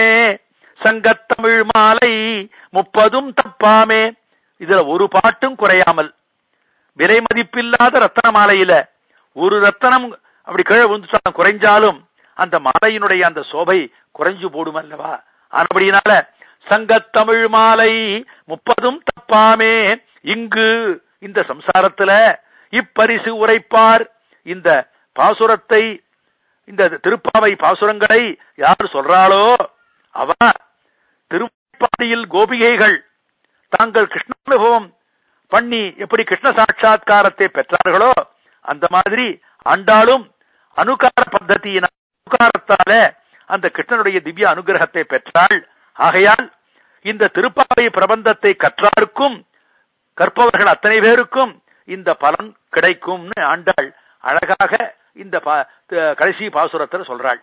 சங்கத்தமிழ் மாலை முப்பதும் தப்பாமே இதுல ஒரு பாட்டும் குறையாமல் விலை மதிப்பில்லாத ரத்தன மாலையில ஒரு ரத்தனம் அப்படி கீழே விழுந்துட்டாலும் குறைஞ்சாலும் அந்த மாலையினுடைய அந்த சோபை குறைஞ்சு போடும் அல்லவா ஆனபடியினால சங்கத்தமிழ் மாலை முப்பதும் தப்பாமே இங்கு இந்த சம்சாரத்துல இப்பரிசு உரைப்பார் இந்த பாசுரத்தை இந்த திருப்பாவை பாசுரங்களை யார் சொல்றாளோ அவ திருப்பாடியில் கோபிகைகள் தாங்கள் கிருஷ்ணானுபவம் பண்ணி எப்படி கிருஷ்ண சாட்சா்காரத்தை பெற்றார்களோ அந்த மாதிரி ஆண்டாலும் அனுகார பத்ததியினால் அனுகாரத்தால அந்த கிருஷ்ணனுடைய திவ்ய அனுகிரகத்தை பெற்றாள் ஆகையால் இந்த திருப்பாவை பிரபந்தத்தை கற்றாருக்கும் கற்பவர்கள் அத்தனை பேருக்கும் இந்த பலன் கிடைக்கும்னு ஆண்டாள் அழகாக இந்த கடைசி பாசுரத்தில் சொல்றாள்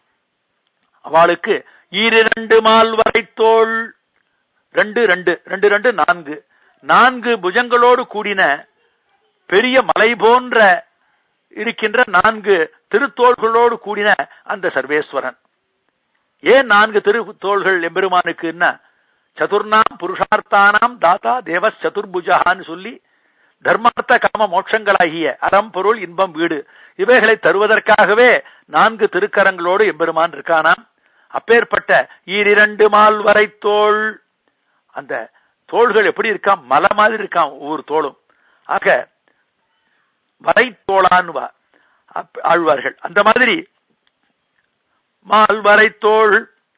அவளுக்கு ஈரிரண்டு மால் வரைத்தோள் ரெண்டு ரெண்டு ரெண்டு ரெண்டு நான்கு நான்கு புஜங்களோடு கூடின பெரிய மலை போன்ற இருக்கின்ற நான்கு திருத்தோள்களோடு கூடின அந்த சர்வேஸ்வரன் ஏன் நான்கு திருத்தோள்கள் எம்பெருமானுக்குன்னா சதுர்ணாம் புருஷார்த்தானாம் தாத்தா தேவ சதுர்புஜகான்னு சொல்லி தர்மார்த்த காம மோட்சங்களாகிய அறம் பொருள் இன்பம் வீடு இவைகளை தருவதற்காகவே நான்கு திருக்கரங்களோடு எம்பெருமான் இருக்கானாம் அப்பேற்பட்ட ஈரிரண்டு மால் வரை தோள் அந்த தோள்கள் எப்படி இருக்கான் மலை மாதிரி இருக்கான் ஒவ்வொரு தோளும் ஆக வரைத்தோளான்வா அப்ப- ஆழ்வார்கள் அந்த மாதிரி மால் வரைத்தோள்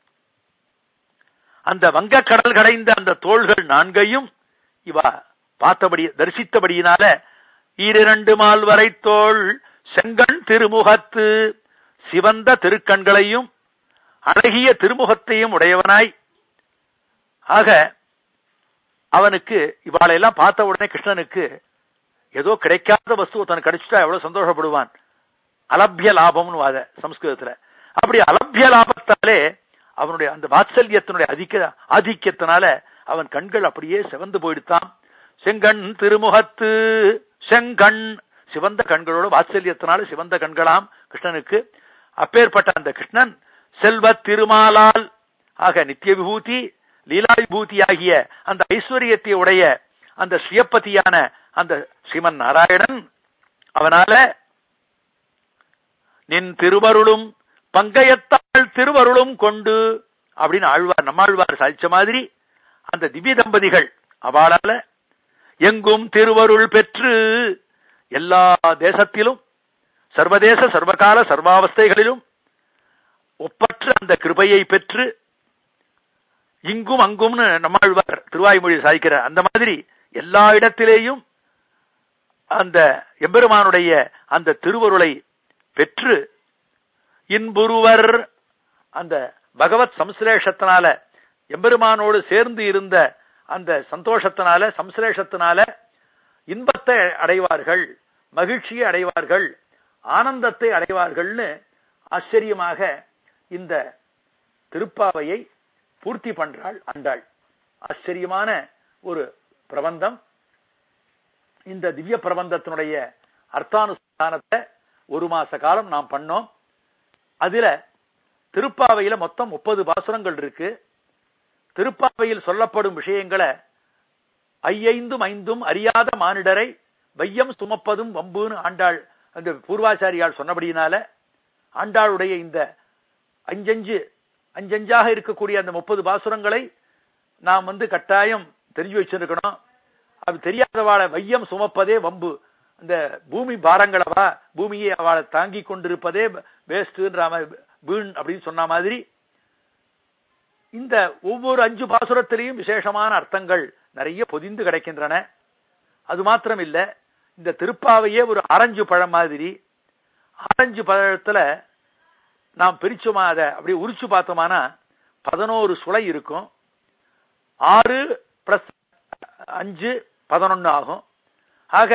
அந்த வங்கக்கடல் கடைந்த அந்த தோள்கள் நான்கையும் இவா பார்த்தபடி தரிசித்தபடியினால ஈரிரண்டு மால் வரைத்தோள் செங்கண் திருமுகத்து சிவந்த திருக்கண்களையும் அழகிய திருமுகத்தையும் உடையவனாய் ஆக அவனுக்கு இவாளையெல்லாம் பார்த்த உடனே கிருஷ்ணனுக்கு ஏதோ கிடைக்காத வஸ்து தனக்கு கிடைச்சிட்டா எவ்வளவு சந்தோஷப்படுவான் அலபிய லாபம்னு வாத சம்ஸ்கிருதத்துல அப்படி அலபிய லாபத்தாலே அவனுடைய அந்த வாத்சல்யத்தினுடைய அதிக ஆதிக்கத்தினால அவன் கண்கள் அப்படியே சிவந்து போயிடுத்தான் செங்கண் திருமுகத்து செங்கண் சிவந்த கண்களோட வாத்சல்யத்தினால சிவந்த கண்களாம் கிருஷ்ணனுக்கு அப்பேற்பட்ட அந்த கிருஷ்ணன் செல்வ திருமாலால் ஆக நித்திய விபூதி லீலா விபூதி ஆகிய அந்த ஐஸ்வர்யத்தை உடைய அந்த ஸ்ரீயப்பதியான அந்த ஸ்ரீமன் நாராயணன் அவனால நின் திருவருளும் பங்கயத்தாள் திருவருளும் கொண்டு அப்படின்னு ஆழ்வார் நம்மாழ்வார் சாதிச்ச மாதிரி அந்த திவ்ய தம்பதிகள் அவளால எங்கும் திருவருள் பெற்று எல்லா தேசத்திலும் சர்வதேச சர்வகால சர்வாவஸ்தைகளிலும் ஒப்பற்ற அந்த கிருபையை பெற்று இங்கும் அங்கும்னு நம்மாழ்வார் திருவாய்மொழி சாதிக்கிறார் அந்த மாதிரி எல்லா இடத்திலேயும் அந்த எம்பெருமானுடைய அந்த திருவருளை பெற்று இன்புருவர் அந்த பகவத் சம்சிலேஷத்தினால எம்பெருமானோடு சேர்ந்து இருந்த அந்த சந்தோஷத்தினால சம்சிலேஷத்தினால இன்பத்தை அடைவார்கள் மகிழ்ச்சியை அடைவார்கள் ஆனந்தத்தை அடைவார்கள்னு ஆச்சரியமாக இந்த திருப்பாவையை பூர்த்தி பண்றாள் அண்டாள் ஆச்சரியமான ஒரு பிரபந்தம் இந்த திவ்ய பிரபந்தத்தினுடைய அர்த்தானுஷ்டானத்தை ஒரு மாச காலம் நாம் பண்ணோம் அதுல திருப்பாவையில மொத்தம் முப்பது பாசுரங்கள் இருக்கு திருப்பாவையில் சொல்லப்படும் விஷயங்களை ஐயைந்தும் ஐந்தும் அறியாத மானிடரை வையம் சுமப்பதும் வம்புன்னு ஆண்டாள் அந்த பூர்வாச்சாரியால் சொன்னபடியினால ஆண்டாளுடைய இந்த அஞ்சஞ்சு அஞ்சஞ்சாக இருக்கக்கூடிய அந்த முப்பது பாசுரங்களை நாம் வந்து கட்டாயம் தெரிஞ்சு வச்சிருக்கணும் அது தெரியாதவாளை வையம் சுமப்பதே வம்பு அந்த பூமி பாரங்களவா பூமியை அவளை தாங்கி கொண்டிருப்பதே வேஸ்ட்ன்ற வீண் அப்படின்னு சொன்ன மாதிரி இந்த ஒவ்வொரு அஞ்சு பாசுரத்திலையும் விசேஷமான அர்த்தங்கள் நிறைய பொதிந்து கிடைக்கின்றன அது மாத்திரம் இல்ல இந்த திருப்பாவையே ஒரு ஆரஞ்சு பழம் மாதிரி ஆரஞ்சு பழத்துல நாம் பிரிச்சோமா அதை அப்படியே உரிச்சு பார்த்தோமானா பதினோரு சுளை இருக்கும் ஆறு பிளஸ் அஞ்சு பதினொன்னு ஆகும் ஆக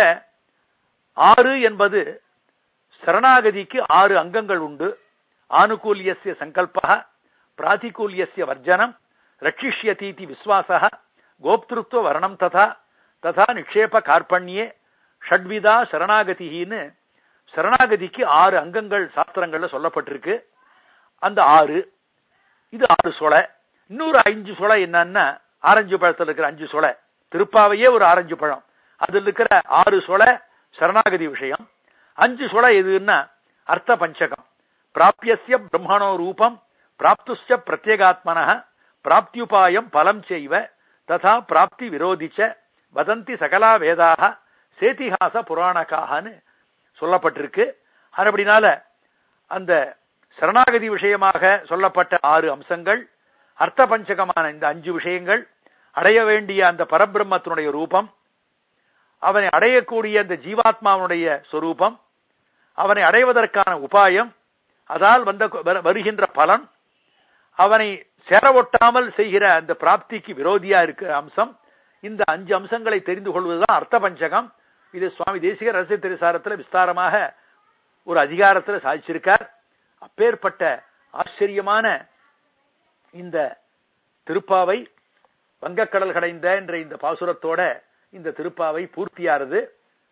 ஆறு என்பது சரணாகதிக்கு ஆறு அங்கங்கள் உண்டு ஆனுகூல்யசிய சங்கல்ப பிராதிகூல்யசிய வர்ஜனம் ரட்சிஷ்யதீதி விஸ்வாச கோப்திருத்துவ வர்ணம் ததா ததா நிக்ஷேப கார்பண்யே ஷட்விதா சரணாகதின்னு சரணாகதிக்கு ஆறு அங்கங்கள் சாஸ்திரங்கள்ல சொல்லப்பட்டிருக்கு அந்த ஆறு இது ஆறு சொலை இன்னொரு அஞ்சு சொலை என்னன்னா ஆரஞ்சு பழத்தில் இருக்கிற அஞ்சு சொலை திருப்பாவையே ஒரு ஆரஞ்சு பழம் அதில் இருக்கிற ஆறு சொலை சரணாகதி விஷயம் அஞ்சு சொலை எதுன்னா அர்த்த பஞ்சகம் பிராபியசிய பிரம்மணோ ரூபம் பிராப்துஷ்ட பிரத்யேகாத்மன பிராப்தியுபாயம் பலம் செய்வ ததா பிராப்தி விரோதிச்ச வதந்தி சகலா வேதாக சேத்திஹாச புராணக்காகன்னு சொல்லப்பட்டிருக்கு அப்படினால அந்த சரணாகதி விஷயமாக சொல்லப்பட்ட ஆறு அம்சங்கள் அர்த்த பஞ்சகமான இந்த அஞ்சு விஷயங்கள் அடைய வேண்டிய அந்த பரபிரம்மத்தினுடைய ரூபம் அவனை அடையக்கூடிய அந்த ஜீவாத்மாவனுடைய சொரூபம் அவனை அடைவதற்கான உபாயம் அதால் வந்த வருகின்ற பலன் அவனை சேர ஒட்டாமல் செய்கிற அந்த பிராப்திக்கு விரோதியா இருக்கிற அம்சம் இந்த அஞ்சு அம்சங்களை தெரிந்து கொள்வதுதான் அர்த்த பஞ்சகம் இது சுவாமி தேசிக ரகசிய திரிசாரத்துல விஸ்தாரமாக ஒரு அதிகாரத்துல சாதிச்சிருக்கார் அப்பேற்பட்ட ஆச்சரியமான இந்த திருப்பாவை வங்கக்கடல் கடைந்த என்ற இந்த பாசுரத்தோட இந்த திருப்பாவை பூர்த்தியானது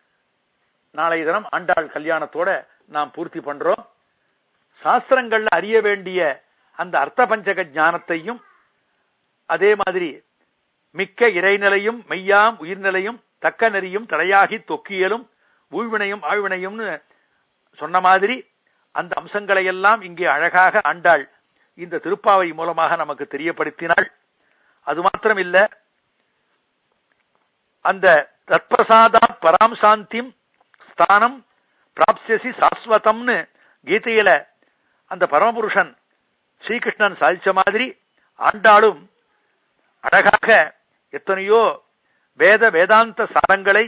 நாளைய தினம் ஆண்டாள் கல்யாணத்தோட நாம் பூர்த்தி பண்றோம் சாஸ்திரங்கள்ல அறிய வேண்டிய அந்த அர்த்த பஞ்சக ஞானத்தையும் அதே மாதிரி மிக்க இறைநிலையும் மெய்யாம் உயிர்நிலையும் தக்க நெறியும் தடையாகி தொக்கியலும் ஊழ்வினையும் ஆழ்வினையும்னு சொன்ன மாதிரி அந்த அம்சங்களை எல்லாம் இங்கே அழகாக ஆண்டாள் இந்த திருப்பாவை மூலமாக நமக்கு தெரியப்படுத்தினாள் அது மாத்திரம் இல்ல அந்த தத்பிரசாதா பராம் சாந்திம் ஸ்தானம் பிராப்சியசி சாஸ்வதம்னு கீதையில அந்த பரமபுருஷன் ஸ்ரீகிருஷ்ணன் சாதிச்ச மாதிரி ஆண்டாளும் அழகாக எத்தனையோ வேத வேதாந்த சாரங்களை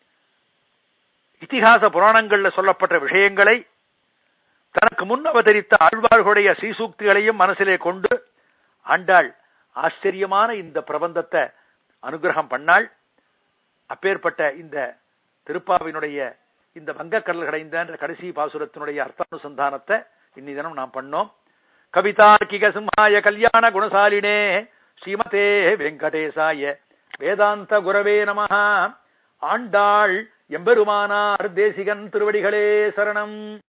இதிகாச புராணங்கள்ல சொல்லப்பட்ட விஷயங்களை தனக்கு முன் அவதரித்த ஆழ்வார்களுடைய ஸ்ரீசூக்திகளையும் மனசிலே கொண்டு ஆண்டாள் ஆச்சரியமான இந்த பிரபந்தத்தை அனுகிரகம் பண்ணாள் அப்பேற்பட்ட இந்த திருப்பாவினுடைய இந்த வங்கக்கடல் கடைந்த கடைசி பாசுரத்தினுடைய அர்த்தானுசந்தானத்தை இன்னி தினம் நாம் பண்ணோம் கவிதார்க்கிக சிம்ஹாய கல்யாண குணசாலினே ஸ்ரீமதே வெங்கடேசாய வேதாந்த குரவே நமஹ ஆண்டாள் எம்பெருமானார் தேசிகன் திருவடிகளே சரணம்